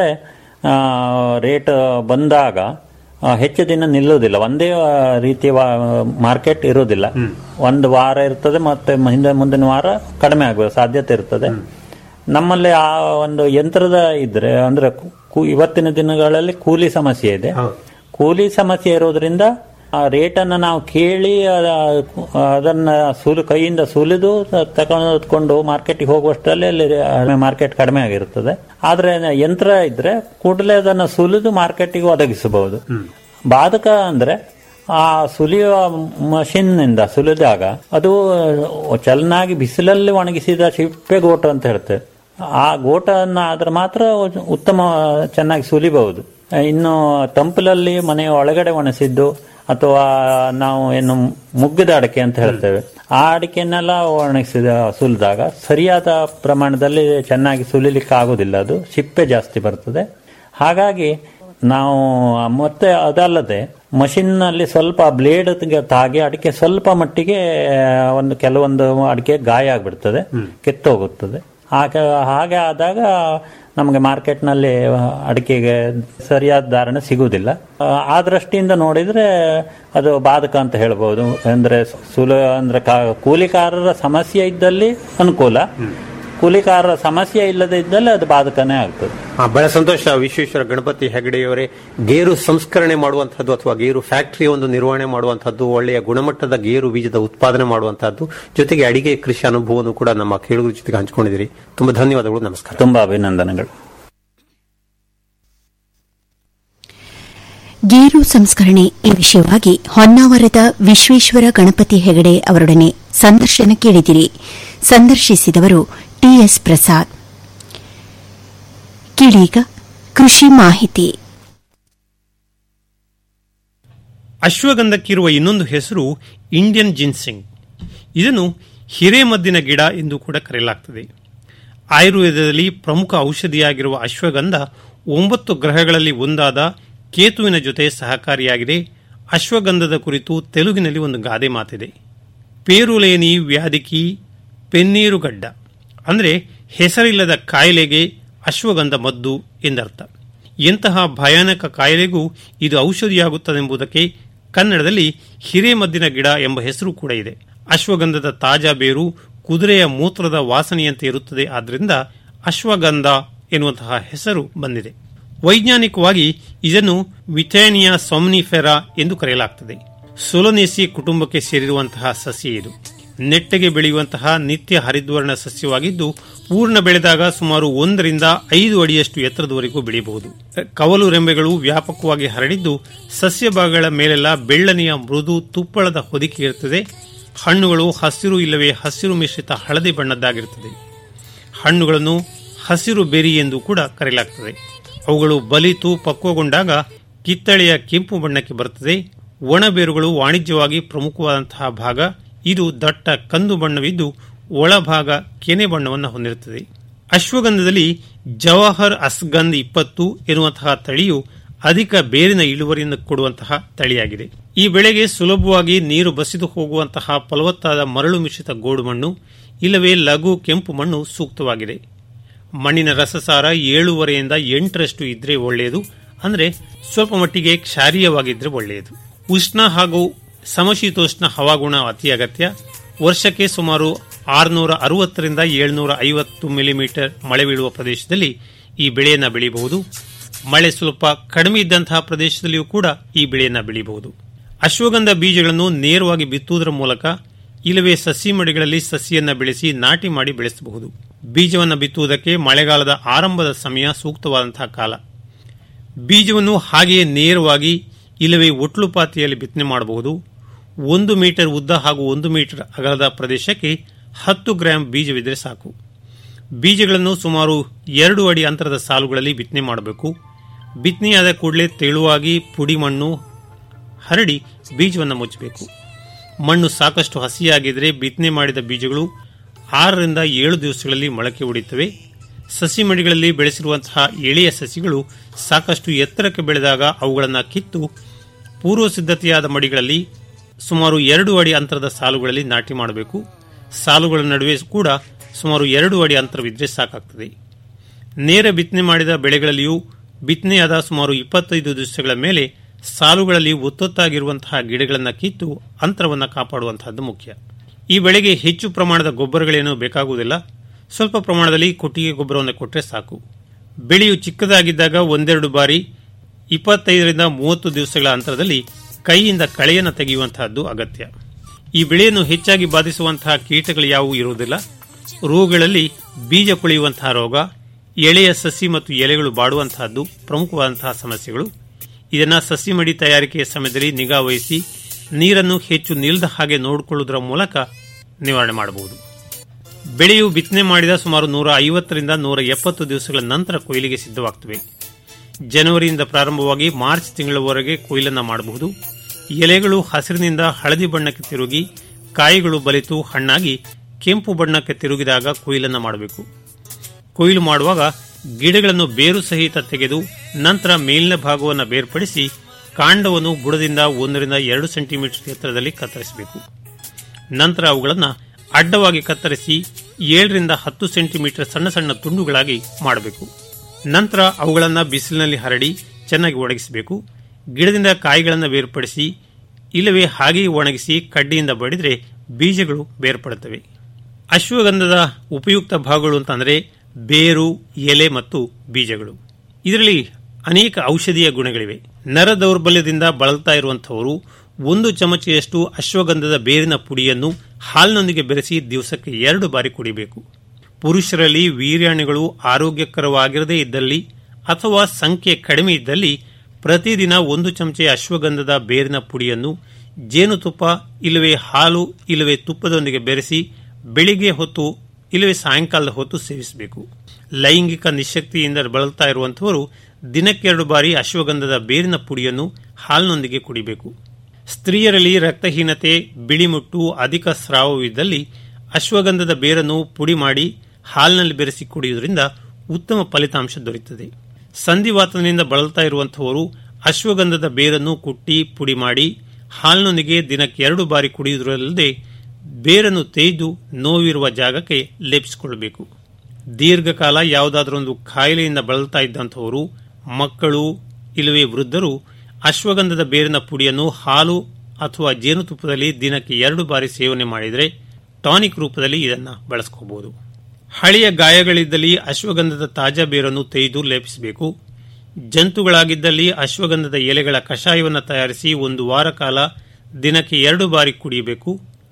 C: ರೇಟ್ ಬಂದಾಗ ಆ, ಹೆಚ್ಚು ದಿನ ನಿಲ್ಲುವುದಿಲ್ಲ ಒಂದೇ ಆ, ರೀತಿಯ ಮಾರ್ಕೆಟ್ ಇರುವುದಿಲ್ಲ ಒಂದು ವಾರ ಇರ್ತದೆ ಮತ್ತೆ ಮ- ಹಿಂದೆ ಮುಂದಿನ ವಾರ ಕಡಿಮೆ ಆಗುವ ಸಾಧ್ಯತೆ ಇರ್ತದೆ ನಮ್ಮಲ್ಲಿ ಆ ಒಂದು ಯಂತ್ರದ ಇದ್ರೆ ಅಂದ್ರೆ ಕು- ಇವತ್ತಿನ ದಿನಗಳಲ್ಲಿ ಕೂಲಿ ಸಮಸ್ಯೆ ಇದೆ ಕೂಲಿ ಸಮಸ್ಯೆ ಇರೋದ್ರಿಂದ ಆ ರೇಟನ್ನು ನಾವು ಕೇಳಿ ಅದ- ಅದನ್ನ ಸುಲು ಕೈಯಿಂದ ಸುಲಿದು ತ- ತಗೊಂಡ್ಕೊಂಡು ಮಾರ್ಕೆಟ್ಗೆ ಹೋಗುವಷ್ಟರಲ್ಲಿ ಅಲ್ಲಿ ಮಾರ್ಕೆಟ್ ಕಡಿಮೆ ಆಗಿರುತ್ತದೆ ಆದ್ರೆ ಯಂತ್ರ ಇದ್ರೆ ಕೂಡಲೇ ಅದನ್ನು ಸುಲಿದು ಮಾರ್ಕೆಟಿಗೆ ಒದಗಿಸಬಹುದು ಬಾಧಕ ಅಂದ್ರೆ ಆ ಸುಲಿಯುವ ಮಷಿನ್ ನಿಂದ ಸುಲಿದಾಗ ಅದು ಚೆನ್ನಾಗಿ ಬಿಸಿಲಲ್ಲಿ ಒಣಗಿಸಿದ ಸಿಪ್ಪೆ ಗೋಟು ಅಂತ ಹೇಳ್ತೇವೆ ಆ ಗೋಟನ್ನ ಆದ್ರೆ ಮಾತ್ರ ಉತ್ತಮ ಚೆನ್ನಾಗಿ ಸುಲಿಬಹುದು ಇನ್ನು ತಂಪಲಲ್ಲಿ ಮನೆಯ ಒಳಗಡೆ ಒಣಸಿದ್ದು ಅಥವಾ ನಾವು ಏನು ಮುಗ್ಗದ ಅಡಿಕೆ ಅಂತ ಹೇಳ್ತೇವೆ ಆ ಅಡಿಕೆನೆಲ್ಲ ಒಣಗಿಸಿದ ಸುಲಿದಾಗ ಸರಿಯಾದ ಪ್ರಮಾಣದಲ್ಲಿ ಚೆನ್ನಾಗಿ ಸುಲಿಲಿಕ್ಕೆ ಆಗುದಿಲ್ಲ ಅದು ಸಿಪ್ಪೆ ಜಾಸ್ತಿ ಬರ್ತದೆ ಹಾಗಾಗಿ ನಾವು ಮತ್ತೆ ಅದಲ್ಲದೆ ಮಷಿನ್ ನಲ್ಲಿ ಸ್ವಲ್ಪ ಬ್ಲೇಡ್ ತಾಗಿ ಅಡಿಕೆ ಸ್ವಲ್ಪ ಮಟ್ಟಿಗೆ ಒಂದು ಕೆಲವೊಂದು ಅಡಿಕೆ ಗಾಯ ಆಗ್ಬಿಡ್ತದೆ ಕಿತ್ತೋಗುತ್ತದೆ ಹಾಗೆ ಹಾಗೆ ಆದಾಗ ನಮಗೆ ಮಾರ್ಕೆಟ್ನಲ್ಲಿ ಅಡಿಕೆಗೆ ಸರಿಯಾದ ಧಾರಣೆ ಸಿಗುವುದಿಲ್ಲ ಆ, ಆ ದೃಷ್ಟಿಯಿಂದ ನೋಡಿದ್ರೆ ಅದು ಬಾಧಕ ಅಂತ ಹೇಳ್ಬೋದು ಅಂದ್ರೆ ಸುಲ ಅಂದ್ರೆ ಕಾ- ಕೂಲಿಕಾರರ ಸಮಸ್ಯೆ ಇದ್ದಲ್ಲಿ ಅನುಕೂಲ ಕೂಲಿಕಾರರ ಸಮಸ್ಯೆ ಇಲ್ಲದೆ ಇದ್ದಲ್ಲಿ ಅದು ಬಾಧಕನೇ ಆಗ್ತದೆ
B: ಆ, ಬಹಳ ಸಂತೋಷ ವಿಶ್ವೇಶ್ವರ ಗಣಪತಿ ಹೆಗಡೆಯವರೇ ಗೇರು ಸಂಸ್ಕರಣೆ ಮಾಡುವಂತಹದ್ದು ಅಥವಾ ಗೇರು ಫ್ಯಾಕ್ಟರಿ ಒಂದು ನಿರ್ವಹಣೆ ಮಾಡುವಂತಹದ್ದು ಒಳ್ಳೆಯ ಗುಣಮಟ್ಟದ ಗೇರು ಬೀಜದ ಉತ್ಪಾದನೆ ಮಾಡುವಂತಹದ್ದು ಜೊತೆಗೆ ಅಡಿಗೆ ಕೃಷಿ ಅನುಭವವನ್ನು ಕೂಡ ನಮ್ಮ ಕೇಳುಗರ ಜೊತೆಗೆ ಹಂಚಿಕೊಂಡಿದ್ದೀರಿ ತುಂಬಾ ಧನ್ಯವಾದಗಳು ನಮಸ್ಕಾರ
C: ತುಂಬಾ ಅಭಿನಂದನೆಗಳು
A: ಗೇರು ಸಂಸ್ಕರಣೆ ಈ ವಿಷಯವಾಗಿ ಹೊನ್ನಾವರದ ವಿಶ್ವೇಶ್ವರ ಗಣಪತಿ ಹೆಗಡೆ ಅವರೊಡನೆ ಸಂದರ್ಶನ ಕೇಳಿದಿರಿ ಸಂದರ್ಶಿಸಿದವರು ಟಿಎಸ್ ಪ್ರಸಾದ್ ಕೇಳೀಗ ಕೃಷಿ ಮಾಹಿತಿ
D: ಅಶ್ವಗಂಧಕ್ಕಿರುವ ಇನ್ನೊಂದು ಹೆಸರು ಇಂಡಿಯನ್ ಜಿನ್ಸಿಂಗ್ ಇದನ್ನು ಹಿರೇಮದ್ದಿನ ಗಿಡ ಎಂದು ಕೂಡ ಕರೆಯಲಾಗ್ತದೆ ಆಯುರ್ವೇದದಲ್ಲಿ ಪ್ರಮುಖ ಔಷಧಿಯಾಗಿರುವ ಅಶ್ವಗಂಧ ಒಂಬತ್ತು ಗ್ರಹಗಳಲ್ಲಿ ಒಂದಾದ ಕೇತುವಿನ ಜೊತೆ ಸಹಕಾರಿಯಾಗಿದೆ ಅಶ್ವಗಂಧದ ಕುರಿತು ತೆಲುಗಿನಲ್ಲಿ ಒಂದು ಗಾದೆ ಮಾತಿದೆ ಪೇರುಲೇನಿ ವ್ಯಾಧಿಕಿ ಪೆನ್ನೀರುಗಡ್ಡ ಅಂದರೆ ಹೆಸರಿಲ್ಲದ ಕಾಯಿಲೆಗೆ ಅಶ್ವಗಂಧ ಮದ್ದು ಎಂದರ್ಥ ಎಂತಹ ಭಯಾನಕ ಕಾಯಿಲೆಗೂ ಇದು ಔಷಧಿಯಾಗುತ್ತದೆಂಬುದಕ್ಕೆ ಕನ್ನಡದಲ್ಲಿ ಹಿರೇಮದ್ದಿನ ಗಿಡ ಎಂಬ ಹೆಸರು ಕೂಡ ಇದೆ ಅಶ್ವಗಂಧದ ತಾಜಾ ಬೇರು ಕುದುರೆಯ ಮೂತ್ರದ ವಾಸನೆಯಂತೆ ಇರುತ್ತದೆ ಆದ್ದರಿಂದ ಅಶ್ವಗಂಧ ಎನ್ನುವಂತಹ ಹೆಸರು ಬಂದಿದೆ ವೈಜ್ಞಾನಿಕವಾಗಿ ಇದನ್ನು ವಿಥೇನಿಯಾ ಸೊಮ್ನಿಫೆರಾ ಎಂದು ಕರೆಯಲಾಗುತ್ತದೆ ಸೊಲೊನೇಸಿ ಕುಟುಂಬಕ್ಕೆ ಸೇರಿರುವಂತಹ ಸಸ್ಯ ಇದು ನೆಟ್ಟಗೆ ಬೆಳೆಯುವಂತಹ ನಿತ್ಯ ಹರಿದ್ವರ್ಣ ಸಸ್ಯವಾಗಿದ್ದು ಪೂರ್ಣ ಬೆಳೆದಾಗ ಸುಮಾರು ಒಂದರಿಂದ ಐದು ಅಡಿಯಷ್ಟು ಎತ್ತರದವರೆಗೂ ಬೆಳೆಯಬಹುದು ಕವಲು ರೆಂಬೆಗಳು ವ್ಯಾಪಕವಾಗಿ ಹರಡಿದ್ದು ಸಸ್ಯ ಭಾಗಗಳ ಮೇಲೆಲ್ಲ ಬೆಳ್ಳನೆಯ ಮೃದು ತುಪ್ಪಳದ ಹೊದಿಕೆ ಇರುತ್ತದೆ ಹಣ್ಣುಗಳು ಹಸಿರು ಇಲ್ಲವೇ ಹಸಿರು ಮಿಶ್ರಿತ ಹಳದಿ ಬಣ್ಣದ್ದಾಗಿರುತ್ತದೆ ಹಣ್ಣುಗಳನ್ನು ಹಸಿರು ಬೆರಿ ಎಂದು ಕೂಡ ಕರೆಯಲಾಗುತ್ತದೆ ಅವುಗಳು ಬಲಿತು ಪಕ್ವಗೊಂಡಾಗ ಕಿತ್ತಳೆಯ ಕೆಂಪು ಬಣ್ಣಕ್ಕೆ ಬರುತ್ತದೆ ಒಣ ಬೇರುಗಳು ವಾಣಿಜ್ಯವಾಗಿ ಪ್ರಮುಖವಾದಂತಹ ಭಾಗ ಇದು ದಟ್ಟ ಕಂದು ಬಣ್ಣವಿದ್ದು ಒಳಭಾಗ ಕೆನೆ ಬಣ್ಣವನ್ನು ಹೊಂದಿರುತ್ತದೆ ಅಶ್ವಗಂಧದಲ್ಲಿ ಜವಾಹರ್ ಅಸ್ಗಂಧ್ ಇಪ್ಪತ್ತು ಎನ್ನುವಂತಹ ತಳಿಯು ಅಧಿಕ ಬೇರಿನ ಇಳುವರಿಯನ್ನು ಕೊಡುವಂತಹ ತಳಿಯಾಗಿದೆ ಈ ಬೆಳೆಗೆ ಸುಲಭವಾಗಿ ನೀರು ಬಸಿದು ಹೋಗುವಂತಹ ಫಲವತ್ತಾದ ಮರಳು ಮಿಶ್ರಿತ ಗೋಡು ಮಣ್ಣು ಇಲ್ಲವೇ ಲಘು ಕೆಂಪು ಮಣ್ಣು ಸೂಕ್ತವಾಗಿದೆ ಮಣ್ಣಿನ ರಸಸಾರ ಏಳೂವರೆಯಿಂದ ಎಂಟರಷ್ಟು ಇದ್ರೆ ಒಳ್ಳೆಯದು ಅಂದರೆ ಸ್ವಲ್ಪ ಮಟ್ಟಿಗೆ ಕ್ಷಾರೀಯವಾಗಿದ್ರೆ ಒಳ್ಳೆಯದು ಉಷ್ಣ ಹಾಗೂ ಸಮಶೀತೋಷ್ಣ ಹವಾಗುಣ ಅತಿ ಅಗತ್ಯ ವರ್ಷಕ್ಕೆ ಸುಮಾರು ಆರುನೂರ ಅರವತ್ತರಿಂದ ಏಳ್ನೂರ ಐವತ್ತು ಮಿಲಿಮೀಟರ್ ಮಳೆ ಬೀಳುವ ಪ್ರದೇಶದಲ್ಲಿ ಈ ಬೆಳೆಯನ್ನು ಬೆಳೆಯಬಹುದು ಮಳೆ ಸ್ವಲ್ಪ ಕಡಿಮೆ ಇದ್ದಂತಹ ಪ್ರದೇಶದಲ್ಲಿಯೂ ಕೂಡ ಈ ಬೆಳೆಯನ್ನು ಬೆಳೆಯಬಹುದು ಅಶ್ವಗಂಧ ಬೀಜಗಳನ್ನು ನೇರವಾಗಿ ಬಿತ್ತುವುದರ ಮೂಲಕ ಇಲ್ಲವೇ ಸಸಿ ಮಡಿಗಳಲ್ಲಿ ಸಸಿಯನ್ನು ಬೆಳೆಸಿ ನಾಟಿ ಮಾಡಿ ಬೆಳೆಸಬಹುದು ಬೀಜವನ್ನು ಬಿತ್ತುವುದಕ್ಕೆ ಮಳೆಗಾಲದ ಆರಂಭದ ಸಮಯ ಸೂಕ್ತವಾದಂತಹ ಕಾಲ ಬೀಜವನ್ನು ಹಾಗೆಯೇ ನೇರವಾಗಿ ಇಲ್ಲವೇ ಒಟ್ಲುಪಾತಿಯಲ್ಲಿ ಬಿತ್ತನೆ ಮಾಡಬಹುದು ಒಂದು ಮೀಟರ್ ಉದ್ದ ಹಾಗೂ ಒಂದು ಮೀಟರ್ ಅಗಲದ ಪ್ರದೇಶಕ್ಕೆ ಹತ್ತು ಗ್ರಾಂ ಬೀಜವಿದ್ದರೆ ಸಾಕು ಬೀಜಗಳನ್ನು ಸುಮಾರು ಎರಡು ಅಡಿ ಅಂತರದ ಸಾಲುಗಳಲ್ಲಿ ಬಿತ್ತನೆ ಮಾಡಬೇಕು ಬಿತ್ತನೆಯಾದ ಕೂಡಲೇ ತೆಳುವಾಗಿ ಪುಡಿ ಮಣ್ಣು ಹರಡಿ ಬೀಜವನ್ನು ಮುಚ್ಚಬೇಕು ಮಣ್ಣು ಸಾಕಷ್ಟು ಹಸಿಯಾಗಿದ್ದರೆ ಬಿತ್ತನೆ ಮಾಡಿದ ಬೀಜಗಳು ಆರರಿಂದ ಏಳು ದಿವಸಗಳಲ್ಲಿ ಮೊಳಕೆ ಹೊಡೆಯುತ್ತವೆ ಸಸಿ ಮಡಿಗಳಲ್ಲಿ ಬೆಳೆಸಿರುವಂತಹ ಎಳೆಯ ಸಸಿಗಳು ಸಾಕಷ್ಟು ಎತ್ತರಕ್ಕೆ ಬೆಳೆದಾಗ ಅವುಗಳನ್ನು ಕಿತ್ತು ಪೂರ್ವ ಸಿದ್ಧತೆಯಾದ ಮಡಿಗಳಲ್ಲಿ ಸುಮಾರು ಎರಡು ಅಡಿ ಅಂತರದ ಸಾಲುಗಳಲ್ಲಿ ನಾಟಿ ಮಾಡಬೇಕು ಸಾಲುಗಳ ನಡುವೆ ಕೂಡ ಸುಮಾರು ಎರಡು ಅಡಿ ಅಂತರವಿದ್ದರೆ ಸಾಕಾಗ್ತದೆ ನೇರ ಬಿತ್ತನೆ ಮಾಡಿದ ಬೆಳೆಗಳಲ್ಲಿಯೂ ಬಿತ್ತನೆಯಾದ ಸುಮಾರು ಇಪ್ಪತ್ತೈದು ದಿವಸಗಳ ಮೇಲೆ ಸಾಲುಗಳಲ್ಲಿ ಒತ್ತೊತ್ತಾಗಿರುವಂತಹ ಗಿಡಗಳನ್ನು ಕಿತ್ತು ಅಂತರವನ್ನು ಕಾಪಾಡುವಂತಹದ್ದು ಮುಖ್ಯ ಈ ಬೆಳೆಗೆ ಹೆಚ್ಚು ಪ್ರಮಾಣದ ಗೊಬ್ಬರಗಳೇನೂ ಬೇಕಾಗುವುದಿಲ್ಲ ಸ್ವಲ್ಪ ಪ್ರಮಾಣದಲ್ಲಿ ಕೊಟ್ಟಿಗೆ ಗೊಬ್ಬರವನ್ನು ಕೊಟ್ಟರೆ ಸಾಕು ಬೆಳೆಯು ಚಿಕ್ಕದಾಗಿದ್ದಾಗ ಒಂದೆರಡು ಬಾರಿ ಇಪ್ಪತ್ತೈದರಿಂದ ಮೂವತ್ತು ದಿವಸಗಳ ಅಂತರದಲ್ಲಿ ಕೈಯಿಂದ ಕಳೆಯನ್ನು ತೆಗೆಯುವಂತಹದ್ದು ಅಗತ್ಯ ಈ ಬೆಳೆಯನ್ನು ಹೆಚ್ಚಾಗಿ ಬಾಧಿಸುವಂತಹ ಕೀಟಗಳು ಯಾವುವು ಇರುವುದಿಲ್ಲ ರೋಗಗಳಲ್ಲಿ ಬೀಜ ಕೊಳೆಯುವಂತಹ ರೋಗ ಎಳೆಯ ಸಸಿ ಮತ್ತು ಎಲೆಗಳು ಬಾಡುವಂತಹದ್ದು ಪ್ರಮುಖವಾದಂತಹ ಸಮಸ್ಯೆಗಳು ಇದನ್ನ ಸಸಿ ಮಡಿ ತಯಾರಿಕೆಯ ಸಮಯದಲ್ಲಿ ನಿಗಾ ವಹಿಸಿ ನೀರನ್ನು ಹೆಚ್ಚು ನಿಲ್ಲದ ಹಾಗೆ ನೋಡಿಕೊಳ್ಳುವುದರ ಮೂಲಕ ನಿವಾರಣೆ ಮಾಡಬಹುದು ಬೆಳೆಯು ಬಿತ್ತನೆ ಮಾಡಿದ ಸುಮಾರು ನೂರ ಐವತ್ತರಿಂದ ನೂರ ಎಪ್ಪತ್ತು ದಿವಸಗಳ ನಂತರ ಕೊಯ್ಲಿಗೆ ಸಿದ್ಧವಾಗುತ್ತವೆ ಜನವರಿಯಿಂದ ಪ್ರಾರಂಭವಾಗಿ ಮಾರ್ಚ್ ತಿಂಗಳವರೆಗೆ ಕೊಯ್ಲನ್ನು ಮಾಡಬಹುದು ಎಲೆಗಳು ಹಸಿರಿನಿಂದ ಹಳದಿ ಬಣ್ಣಕ್ಕೆ ತಿರುಗಿ ಕಾಯಿಗಳು ಬಲಿತು ಹಣ್ಣಾಗಿ ಕೆಂಪು ಬಣ್ಣಕ್ಕೆ ತಿರುಗಿದಾಗ ಕೊಯ್ಲನ್ನು ಮಾಡಬೇಕು ಕೊಯ್ಲು ಮಾಡುವಾಗ ಗಿಡಗಳನ್ನು ಬೇರು ಸಹಿತ ತೆಗೆದು ನಂತರ ಮೇಲಿನ ಭಾಗವನ್ನು ಬೇರ್ಪಡಿಸಿ ಕಾಂಡವನ್ನು ಬುಡದಿಂದ ಒಂದರಿಂದ ಎರಡು ಸೆಂಟಿಮೀಟರ್ ಎತ್ತರದಲ್ಲಿ ಕತ್ತರಿಸಬೇಕು ನಂತರ ಅವುಗಳನ್ನು ಅಡ್ಡವಾಗಿ ಕತ್ತರಿಸಿ ಏಳರಿಂದ ಹತ್ತು ಸೆಂಟಿಮೀಟರ್ ಸಣ್ಣ ಸಣ್ಣ ತುಂಡುಗಳಾಗಿ ಮಾಡಬೇಕು ನಂತರ ಅವುಗಳನ್ನು ಬಿಸಿಲಿನಲ್ಲಿ ಹರಡಿ ಚೆನ್ನಾಗಿ ಒಣಗಿಸಬೇಕು ಗಿಡದಿಂದ ಕಾಯಿಗಳನ್ನು ಬೇರ್ಪಡಿಸಿ ಇಲ್ಲವೇ ಹಾಗೆಯೇ ಒಣಗಿಸಿ ಕಡ್ಡಿಯಿಂದ ಬಡಿದರೆ ಬೀಜಗಳು ಬೇರ್ಪಡುತ್ತವೆ ಅಶ್ವಗಂಧದ ಉಪಯುಕ್ತ ಭಾಗಗಳು ಅಂತಂದರೆ ಬೇರು ಎಲೆ ಮತ್ತು ಬೀಜಗಳು ಇದರಲ್ಲಿ ಅನೇಕ ಔಷಧೀಯ ಗುಣಗಳಿವೆ ನರ ದೌರ್ಬಲ್ಯದಿಂದ ಬಳಲ್ತಾ ಇರುವಂತಹವರು ಒಂದು ಚಮಚೆಯಷ್ಟು ಅಶ್ವಗಂಧದ ಬೇರಿನ ಪುಡಿಯನ್ನು ಹಾಲಿನೊಂದಿಗೆ ಬೆರೆಸಿ ದಿವಸಕ್ಕೆ ಎರಡು ಬಾರಿ ಕುಡಿಬೇಕು ಪುರುಷರಲ್ಲಿ ವೀರ್ಯಾಣುಗಳು ಆರೋಗ್ಯಕರವಾಗಿರದೇ ಇದ್ದಲ್ಲಿ ಅಥವಾ ಸಂಖ್ಯೆ ಕಡಿಮೆ ಇದ್ದಲ್ಲಿ ಪ್ರತಿದಿನ ಒಂದು ಚಮಚೆ ಅಶ್ವಗಂಧದ ಬೇರಿನ ಪುಡಿಯನ್ನು ಜೇನುತುಪ್ಪ ಇಲ್ಲವೇ ಹಾಲು ಇಲ್ಲವೇ ತುಪ್ಪದೊಂದಿಗೆ ಬೆರೆಸಿ ಬೆಳಿಗ್ಗೆ ಹೊತ್ತು ಇಲ್ಲವೇ ಸಾಯಂಕಾಲದ ಹೊತ್ತು ಸೇವಿಸಬೇಕು ಲೈಂಗಿಕ ನಿಶಕ್ತಿಯಿಂದ ಬಳಲ್ತಾ ಇರುವಂತಹವರು ದಿನಕ್ಕೆರಡು ಬಾರಿ ಅಶ್ವಗಂಧದ ಬೇರಿನ ಪುಡಿಯನ್ನು ಹಾಲಿನೊಂದಿಗೆ ಕುಡಿಬೇಕು ಸ್ತ್ರೀಯರಲ್ಲಿ ರಕ್ತಹೀನತೆ ಬಿಳಿಮುಟ್ಟು ಅಧಿಕ ಸ್ರಾವವಿದ್ದಲ್ಲಿ ಅಶ್ವಗಂಧದ ಬೇರನ್ನು ಪುಡಿ ಮಾಡಿ ಹಾಲಿನಲ್ಲಿ ಬೆರೆಸಿ ಕುಡಿಯುವುದರಿಂದ ಉತ್ತಮ ಫಲಿತಾಂಶ ದೊರೆಯುತ್ತದೆ ಸಂಧಿವಾತದಿಂದ ಬಳಲ್ತಾ ಇರುವಂತಹವರು ಅಶ್ವಗಂಧದ ಬೇರನ್ನು ಕುಟ್ಟಿ ಪುಡಿ ಮಾಡಿ ಹಾಲಿನೊಂದಿಗೆ ದಿನಕ್ಕೆ ಎರಡು ಬಾರಿ ಕುಡಿಯುವುದರಲ್ಲದೆ ಬೇರನ್ನು ತೇಯ್ದು ನೋವಿರುವ ಜಾಗಕ್ಕೆ ಲೇಪಿಸಿಕೊಳ್ಳಬೇಕು ದೀರ್ಘಕಾಲ ಯಾವುದಾದ್ರೊಂದು ಕಾಯಿಲೆಯಿಂದ ಬಳಲ್ತಾ ಇದ್ದಂಥವರು ಮಕ್ಕಳು ಇಲ್ಲವೇ ವೃದ್ಧರು ಅಶ್ವಗಂಧದ ಬೇರಿನ ಪುಡಿಯನ್ನು ಹಾಲು ಅಥವಾ ಜೇನುತುಪ್ಪದಲ್ಲಿ ದಿನಕ್ಕೆ ಎರಡು ಬಾರಿ ಸೇವನೆ ಮಾಡಿದರೆ ಟಾನಿಕ್ ರೂಪದಲ್ಲಿ ಇದನ್ನು ಬಳಸ್ಕೋಬಹುದು ಹಳೆಯ ಗಾಯಗಳಿದ್ದಲ್ಲಿ ಅಶ್ವಗಂಧದ ತಾಜಾ ಬೇರನ್ನು ತೆಗೆದು ಲೇಪಿಸಬೇಕು ಜಂತುಗಳಾಗಿದ್ದಲ್ಲಿ ಅಶ್ವಗಂಧದ ಎಲೆಗಳ ಕಷಾಯವನ್ನು ತಯಾರಿಸಿ ಒಂದು ವಾರ ಕಾಲ ದಿನಕ್ಕೆ ಎರಡು ಬಾರಿ ಕುಡಿಯಬೇಕು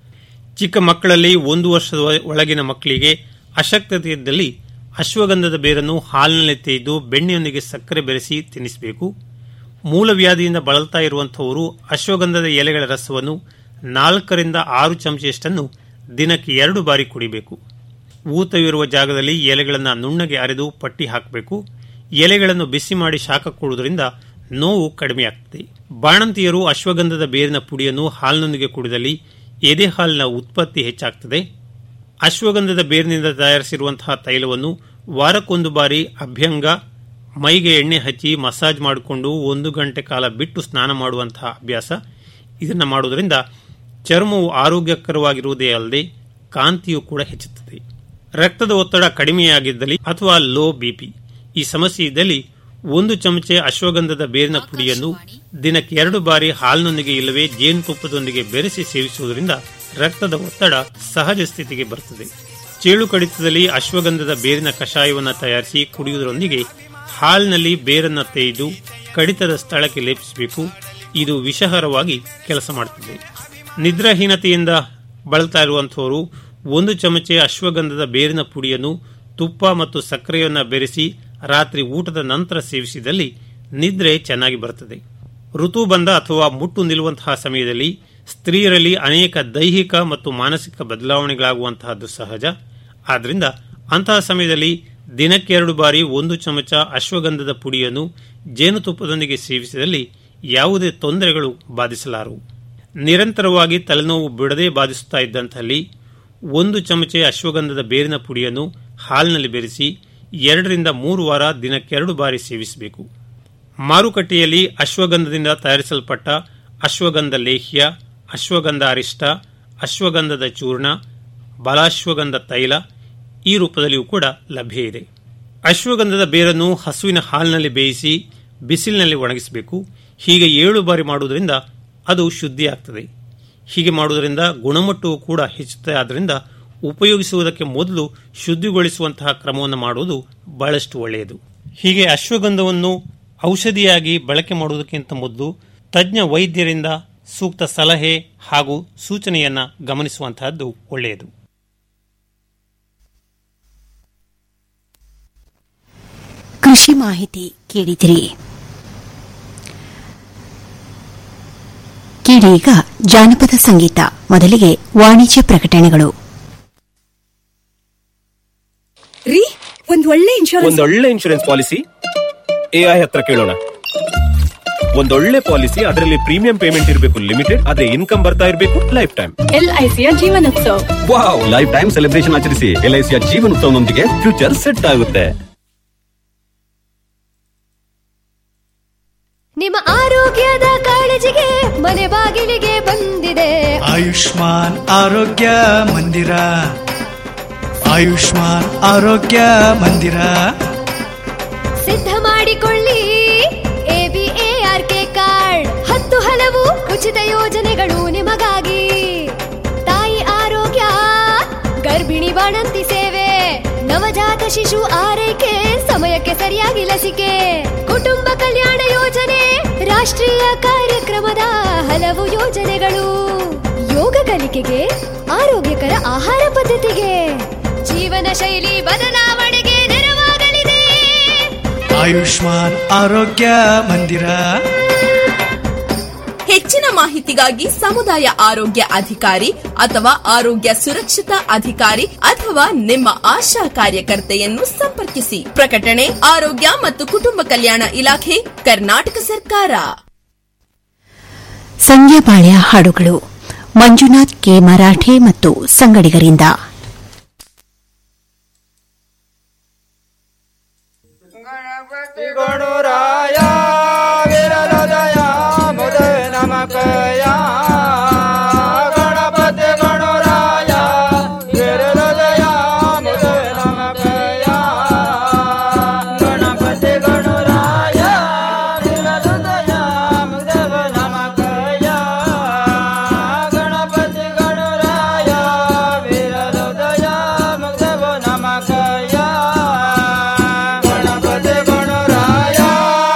D: ಚಿಕ್ಕ ಮಕ್ಕಳಲ್ಲಿ ಒಂದು ವರ್ಷದ ಒಳಗಿನ ಮಕ್ಕಳಿಗೆ ಅಶಕ್ತತೆ ಇದ್ದಲ್ಲಿ ಅಶ್ವಗಂಧದ ಬೇರನ್ನು ಹಾಲಿನಲ್ಲಿ ತೆಗೆದು ಬೆಣ್ಣೆಯೊಂದಿಗೆ ಸಕ್ಕರೆ ಬೆರೆಸಿ ತಿನ್ನಿಸಬೇಕು ಮೂಲವ್ಯಾಧಿಯಿಂದ ಬಳಲ್ತಾ ಇರುವಂತಹವರು ಅಶ್ವಗಂಧದ ಎಲೆಗಳ ರಸವನ್ನು ನಾಲ್ಕರಿಂದ ಆರು ಚಮಚೆಯಷ್ಟನ್ನು ದಿನಕ್ಕೆ ಎರಡು ಬಾರಿ ಕುಡಿಬೇಕು ಊತವಿರುವ ಜಾಗದಲ್ಲಿ ಎಲೆಗಳನ್ನು ನುಣ್ಣಗೆ ಅರೆದು ಪಟ್ಟಿ ಹಾಕಬೇಕು ಎಲೆಗಳನ್ನು ಬಿಸಿ ಮಾಡಿ ಶಾಖ ಕೊಡುವುದರಿಂದ ನೋವು ಕಡಿಮೆಯಾಗ್ತದೆ ಬಾಣಂತಿಯರು ಅಶ್ವಗಂಧದ ಬೇರಿನ ಪುಡಿಯನ್ನು ಹಾಲಿನೊಂದಿಗೆ ಕುಡಿದಲ್ಲಿ ಎದೆ ಹಾಲಿನ ಉತ್ಪತ್ತಿ ಹೆಚ್ಚಾಗ್ತದೆ ಅಶ್ವಗಂಧದ ಬೇರಿನಿಂದ ತಯಾರಿಸಿರುವಂತಹ ತೈಲವನ್ನು ವಾರಕ್ಕೊಂದು ಬಾರಿ ಅಭ್ಯಂಗ ಮೈಗೆ ಎಣ್ಣೆ ಹಚ್ಚಿ ಮಸಾಜ್ ಮಾಡಿಕೊಂಡು ಒಂದು ಗಂಟೆ ಕಾಲ ಬಿಟ್ಟು ಸ್ನಾನ ಮಾಡುವಂತಹ ಅಭ್ಯಾಸ ಇದನ್ನು ಮಾಡುವುದರಿಂದ ಚರ್ಮವು ಆರೋಗ್ಯಕರವಾಗಿರುವುದೇ ಅಲ್ಲದೆ ಕಾಂತಿಯು ಕೂಡ ಹೆಚ್ಚುತ್ತದೆ ರಕ್ತದ ಒತ್ತಡ ಕಡಿಮೆಯಾಗಿದ್ದಲ್ಲಿ ಅಥವಾ ಲೋ ಬಿಪಿ ಈ ಸಮಸ್ಯೆ ಇದ್ದಲ್ಲಿ ಒಂದು ಚಮಚೆ ಅಶ್ವಗಂಧದ ಬೇರಿನ ಪುಡಿಯನ್ನು ದಿನಕ್ಕೆ ಎರಡು ಬಾರಿ ಹಾಲಿನೊಂದಿಗೆ ಇಲ್ಲವೇ ಜೇನುತುಪ್ಪದೊಂದಿಗೆ ಬೆರೆಸಿ ಸೇವಿಸುವುದರಿಂದ ರಕ್ತದ ಒತ್ತಡ ಸಹಜ ಸ್ಥಿತಿಗೆ ಬರುತ್ತದೆ ಚೇಳು ಕಡಿತದಲ್ಲಿ ಅಶ್ವಗಂಧದ ಬೇರಿನ ಕಷಾಯವನ್ನು ತಯಾರಿಸಿ ಕುಡಿಯುವುದರೊಂದಿಗೆ ಹಾಲಿನಲ್ಲಿ ಬೇರನ್ನ ತೆಗೆದು ಕಡಿತದ ಸ್ಥಳಕ್ಕೆ ಲೇಪಿಸಬೇಕು ಇದು ವಿಷಹರವಾಗಿ ಕೆಲಸ ಮಾಡುತ್ತದೆ ನಿದ್ರಾಹೀನತೆಯಿಂದ ಬಳಲ್ತಾ ಇರುವಂತಹವರು ಒಂದು ಚಮಚೆ ಅಶ್ವಗಂಧದ ಬೇರಿನ ಪುಡಿಯನ್ನು ತುಪ್ಪ ಮತ್ತು ಸಕ್ಕರೆಯನ್ನು ಬೆರೆಸಿ ರಾತ್ರಿ ಊಟದ ನಂತರ ಸೇವಿಸಿದಲ್ಲಿ ನಿದ್ರೆ ಚೆನ್ನಾಗಿ ಬರುತ್ತದೆ ಋತು ಬಂದ ಅಥವಾ ಮುಟ್ಟು ನಿಲ್ಲುವಂತಹ ಸಮಯದಲ್ಲಿ ಸ್ತ್ರೀಯರಲ್ಲಿ ಅನೇಕ ದೈಹಿಕ ಮತ್ತು ಮಾನಸಿಕ ಬದಲಾವಣೆಗಳಾಗುವಂತಹದ್ದು ಸಹಜ ಆದ್ದರಿಂದ ಅಂತಹ ಸಮಯದಲ್ಲಿ ದಿನಕ್ಕೆ ಎರಡು ಬಾರಿ ಒಂದು ಚಮಚ ಅಶ್ವಗಂಧದ ಪುಡಿಯನ್ನು ಜೇನುತುಪ್ಪದೊಂದಿಗೆ ಸೇವಿಸಿದಲ್ಲಿ ಯಾವುದೇ ತೊಂದರೆಗಳು ಬಾಧಿಸಲಾರವು ನಿರಂತರವಾಗಿ ತಲೆನೋವು ಬಿಡದೆ ಬಾಧಿಸುತ್ತಾ ಇದ್ದಂಥಲ್ಲಿ ಒಂದು ಚಮಚೆ ಅಶ್ವಗಂಧದ ಬೇರಿನ ಪುಡಿಯನ್ನು ಹಾಲಿನಲ್ಲಿ ಬೆರೆಸಿ ಎರಡರಿಂದ ಮೂರು ವಾರ ದಿನಕ್ಕೆರಡು ಬಾರಿ ಸೇವಿಸಬೇಕು ಮಾರುಕಟ್ಟೆಯಲ್ಲಿ ಅಶ್ವಗಂಧದಿಂದ ತಯಾರಿಸಲ್ಪಟ್ಟ ಅಶ್ವಗಂಧ ಲೇಹ್ಯ ಅಶ್ವಗಂಧ ಅರಿಷ್ಟ ಅಶ್ವಗಂಧದ ಚೂರ್ಣ ಬಲಾಶ್ವಗಂಧ ತೈಲ ಈ ರೂಪದಲ್ಲಿಯೂ ಕೂಡ ಲಭ್ಯ ಇದೆ ಅಶ್ವಗಂಧದ ಬೇರನ್ನು ಹಸುವಿನ ಹಾಲಿನಲ್ಲಿ ಬೇಯಿಸಿ ಬಿಸಿಲಿನಲ್ಲಿ ಒಣಗಿಸಬೇಕು ಹೀಗೆ ಏಳು ಬಾರಿ ಮಾಡುವುದರಿಂದ ಅದು ಶುದ್ಧಿಯಾಗ್ತದೆ ಹೀಗೆ ಮಾಡುವುದರಿಂದ ಗುಣಮಟ್ಟವೂ ಕೂಡ ಹೆಚ್ಚುತ್ತದೆ ಆದ್ದರಿಂದ ಉಪಯೋಗಿಸುವುದಕ್ಕೆ ಮೊದಲು ಶುದ್ಧಿಗೊಳಿಸುವಂತಹ ಕ್ರಮವನ್ನು ಮಾಡುವುದು ಬಹಳಷ್ಟು ಒಳ್ಳೆಯದು ಹೀಗೆ ಅಶ್ವಗಂಧವನ್ನು ಔಷಧಿಯಾಗಿ ಬಳಕೆ ಮಾಡುವುದಕ್ಕಿಂತ ಮೊದಲು ತಜ್ಞ ವೈದ್ಯರಿಂದ ಸೂಕ್ತ ಸಲಹೆ ಹಾಗೂ ಸೂಚನೆಯನ್ನ ಗಮನಿಸುವಂತಹದ್ದು ಒಳ್ಳೆಯದು
A: ಕೃಷಿ ಮಾಹಿತಿ ಕೇಳಿದಿರಿ ಕೇಳಿ ಈಗ ಜಾನಪದ ಸಂಗೀತ ಮೊದಲಿಗೆ ವಾಣಿಜ್ಯ ಪ್ರಕಟಣೆಗಳು
E: ರೀ ಒಂದ್ ಒಳ್ಳೆ ಇನ್ಶೂರೆನ್ಸ್
F: ಒಂದೊಳ್ಳೆ ಇನ್ಶೂರೆನ್ಸ್ ಪಾಲಿಸಿ ಎಐ ಹತ್ರ ಕೇಳೋಣ ಒಂದೊಳ್ಳೆ ಪಾಲಿಸಿ ಅದರಲ್ಲಿ ಪ್ರೀಮಿಯಂ ಪೇಮೆಂಟ್ ಇರಬೇಕು ಲಿಮಿಟೆಡ್ ಅದೇ ಇನ್ಕಮ್ ಬರ್ತಾ ಇರಬೇಕು ಲೈಫ್ ಟೈಮ್
E: ಎಲ್ಐಸಿಯ ಜೀವನೋತ್ಸವ
F: ವಾವ್ ಲೈಫ್ ಟೈಮ್ ಸೆಲೆಬ್ರೇಷನ್ ಆಚರಿಸಿ ಎಲ್ಐಸಿಯ ಜೀವನೋತ್ಸವನೊಂದಿಗೆ ಫ್ಯೂಚರ್ ಸೆಟ್ ಆಗುತ್ತೆ
G: ನಿಮ್ಮ ಆರೋಗ್ಯದ ಕಾಳಜಿಗೆ ಮನೆ ಬಾಗಿಲಿಗೆ ಬಂದಿದೆ
H: ಆಯುಷ್ಮಾನ್ ಆರೋಗ್ಯ ಮಂದಿರ ಆಯುಷ್ಮಾನ್ ಆರೋಗ್ಯ ಮಂದಿರ
G: ಸಿದ್ಧ ಮಾಡಿಕೊಳ್ಳಿ ಎಬಿಎಆರ್ಕೆ ಕಾರ್ಡ್ ಹತ್ತು ಹಲವು ಉಚಿತ ಯೋಜನೆಗಳು ನಿಮಗಾಗಿ ತಾಯಿ ಆರೋಗ್ಯ ಗರ್ಭಿಣಿ ಬಾಣಂತಿ ಸೇವೆ ನವಜಾತ ಶಿಶು ಆರೈಕೆ ಸಮಯಕ್ಕೆ ಸರಿಯಾಗಿ ಲಸಿಕೆ ಕುಟುಂಬ ಕಲ್ಯಾಣ ಯೋಜನೆ ರಾಷ್ಟ್ರೀಯ ಕಾರ್ಯಕ್ರಮದ ಹಲವು ಯೋಜನೆಗಳು ಯೋಗ ಕಲಿಕೆಗೆ ಆರೋಗ್ಯಕರ ಆಹಾರ ಪದ್ಧತಿಗೆ ಜೀವನ ಶೈಲಿ ಬದಲಾವಣೆಗೆ ನೆರವಾಗಲಿದೆ
H: ಆಯುಷ್ಮಾನ್ ಆರೋಗ್ಯ ಮಂದಿರ
E: ಹೆಚ್ಚಿನ ಮಾಹಿತಿಗಾಗಿ ಸಮುದಾಯ ಆರೋಗ್ಯ ಅಧಿಕಾರಿ ಅಥವಾ ಆರೋಗ್ಯ ಸುರಕ್ಷತಾ ಅಧಿಕಾರಿ ಅಥವಾ ನಿಮ್ಮ ಆಶಾ ಕಾರ್ಯಕರ್ತೆಯನ್ನು ಸಂಪರ್ಕಿಸಿ ಪ್ರಕಟಣೆ ಆರೋಗ್ಯ ಮತ್ತು ಕುಟುಂಬ ಕಲ್ಯಾಣ ಇಲಾಖೆ ಕರ್ನಾಟಕ ಸರ್ಕಾರ
A: ಸಂಧ್ಯಾ ಬಾಳ್ಯ ಹಾಡುಗಳು ಮಂಜುನಾಥ್ ಕೆ ಮರಾಠೆ ಮತ್ತು ಸಂಗಡಿಗರಿಂದ
I: ಗಣಪತಿ ಗಣರಾಯ ವಿರಲದಯ ಮುದೆ ನಮಕಯ ಗಣಪತಿ ಗಣರಾಯ ವಿರಲದಯ ಮುದೆ ನಮಕಯ ಗಣಪತಿ ಗಣರಾಯ ವಿರಲದಯ ಮುದೆ ನಮಕಯ ಗಣಪತಿ ಗಣರಾಯ ವಿರಲದಯ ಮುದೆ ನಮಕಯ ಗಣಪತಿ ಗಣರಾಯ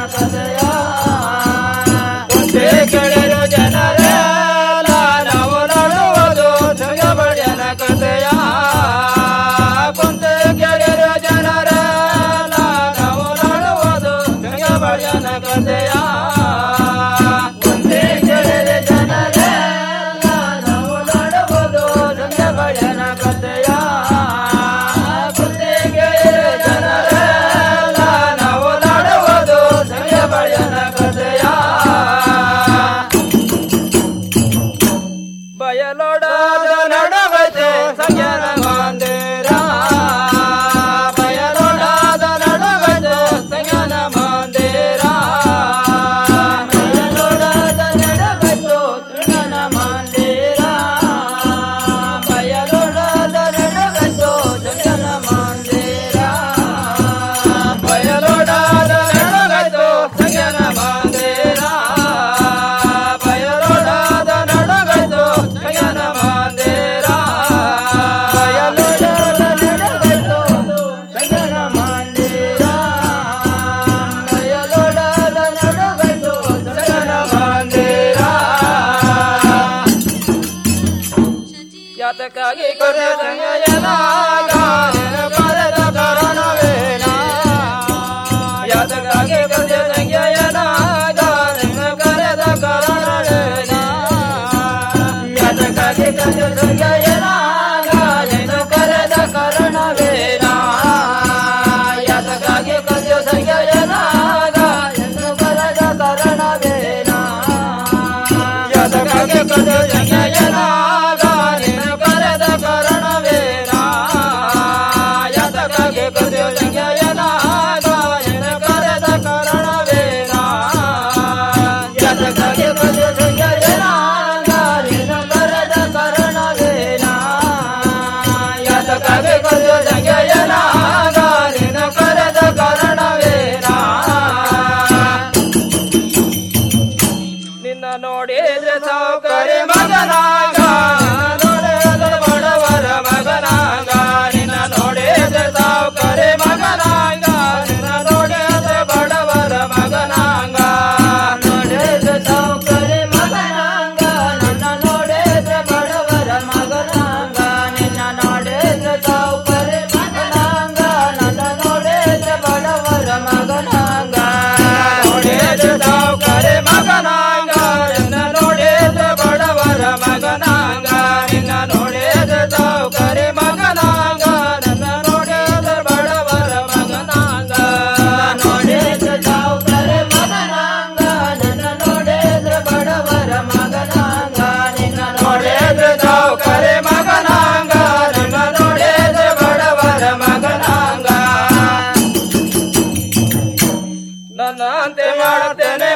I: ಕಥೆಯ ಒಂದೇ ಕೇಳಿರೋ ಜನರೆಲ್ಲ ನಾವು ನೋಡುವುದು ಜಗಬಡಿಯನ ಕಥೆಯ ಒಂದೇ ಕೇಳಿರೋ ಜನರೆಲ್ಲ ನಾವು ನೋಡುವುದು ಜಗಬಡಿಯನ ಕಥೆಯ ಒಂದೇ ಕೇಳಿರೋ ಜನರೆಲ್ಲ ನಾವು ನೋಡುವುದು ಜಗಬಡಿಯನ ಕಥೆಯ ಒಂದೇ ಕೇಳಿರೋ ಜನರೆಲ್ಲ ನಾವು ನೋಡುವುದು ಜಗಬಡಿಯನ ಕಥೆಯ ಬಯಲೋಡಾದ ನಡಗತೆ ಸಂಜನ ಮಂದಿರ ಬಯಲೋಡಾದ ನಡಗತೆ ಸಂಜನ ಮಂದಿರ ಬಯಲೋಡಾದ ನಡಗತ್ತು ಸಂಜನ ಮಂದಿರ ಬಯಲೋಡಾದ ನಡಗತ್ತು ಸಂಜನ ಮಂದಿರ ಬಯಲೋಡಾದ ನಡಗತ್ತು ಸಂಜನ ಮಂದಿರ ಬಯಲೋಡಾದ ನಡಗತ್ತು ಸಂಜನ ಮಂದಿರ ಬಯಲೋಡಾದ ನಡಗತ್ತು ಸಂಜನ ಮಂದಿರ ಬಯಲೋಡಾದ ನಡಗತ್ತು ಸಂಜನ ಮಂದಿರ ಯಾತಕ್ಕಾಗಿ ಕೊರೆ ಸಂಗಯನಾಗ ಬರೆದ ಕಾರಣವೇನ ಯಾತಕ್ಕಾಗಿ ಕೊರೆ ಸಂಗಯನಾಗ ಕರೆದ ಕಾರಣವೇನ ಯಾತಕ್ಕಾಗಿ ಕೊರೆ ಸಂಗಯನಾಗ ಕರೆದ ಕಾರಣವೇನ ಯಾತಕ್ಕಾಗಿ ಕೊರೆ ಸಂಗಯನಾಗ ಕರೆದ ಕಾರಣವೇನ ಯಾತಕ್ಕಾಗಿ ಕೊರೆ ಸಂಗಯನಾಗ ಕರೆದ ಕಾರಣವೇನ ಯಾತಕ್ಕಾಗಿ ಕೊರೆ ಸಂಗಯನಾಗ ಕರೆದ ಕಾರಣವೇನ ಯಾತಕ್ಕಾಗಿ ಕೊರೆ ಸಂಗಯನಾಗ ಕರೆದ ಕಾರಣವೇನ ಯಾತಕ್ಕಾಗಿ ಕೊರೆ ಸಂಗಯನಾಗ ಕರೆದ ಕಾರಣವೇನ ನಿನ್ನ ನೋಡಿದ್ರೆ ಸೌಕರ್ಯ ಮಗನಾಗ ನೋಡಿದ್ರೆ ಬಡವರ ಮಗನಾಗ ನಿನ್ನ ನೋಡಿದ್ರೆ ಸೌಕರ್ಯ ಮಗನಾಗ ನಿನ್ನ ನೋಡಿದ್ರೆ ಬಡವರ ಮಗನಾಗ ನೋಡಿದ್ರೆ ಸೌಕರ್ಯ ಮಗನಾಗ ನನ್ನ ನೋಡಿದ್ರೆ ಬಡವರ ಮಗನಾಗ ನಿನ್ನ ನೋಡಿದ್ರೆ ಸೌಕರ್ಯ ಮಗನಾಗ ನನ್ನ ನೋಡಿದ್ರೆ ಬಡವರ ಮಗನಾಗ ನೋಡಿದ್ರೆ ಸೌಕರ್ಯ ಮಗನಾಗ ನಿನ್ನ ನೋಡಿದ್ರೆ ಬಡವರ ಮಗನಾಗ ನಿನ್ನ ನೋಡಿದ್ರೆ ಸೌಕರ್ಯ ಮಗನಾಗ ನನ್ನ ನೋಡಿದ್ರೆ ಬಡವರ ಮಗನಾಗ ನೋಡಿದ್ರೆ ಸೌಕರ್ಯ ಮಗನಾಗ ನನ್ನ ನೋಡಿದ್ರೆ ಬಡವರ ಮಗನಾಗ ನಿನ್ನ ನೋಡಿದ್ರೆ ಸೌಕರ್ಯ ಮಗನಾಗ ನನ್ನ ನೋಡಿದ್ರೆ ಬಡವರ ಮಗನಾಗ ನನ್ನ ಅಂತೆ ಮಾಡುತ್ತೇನೆ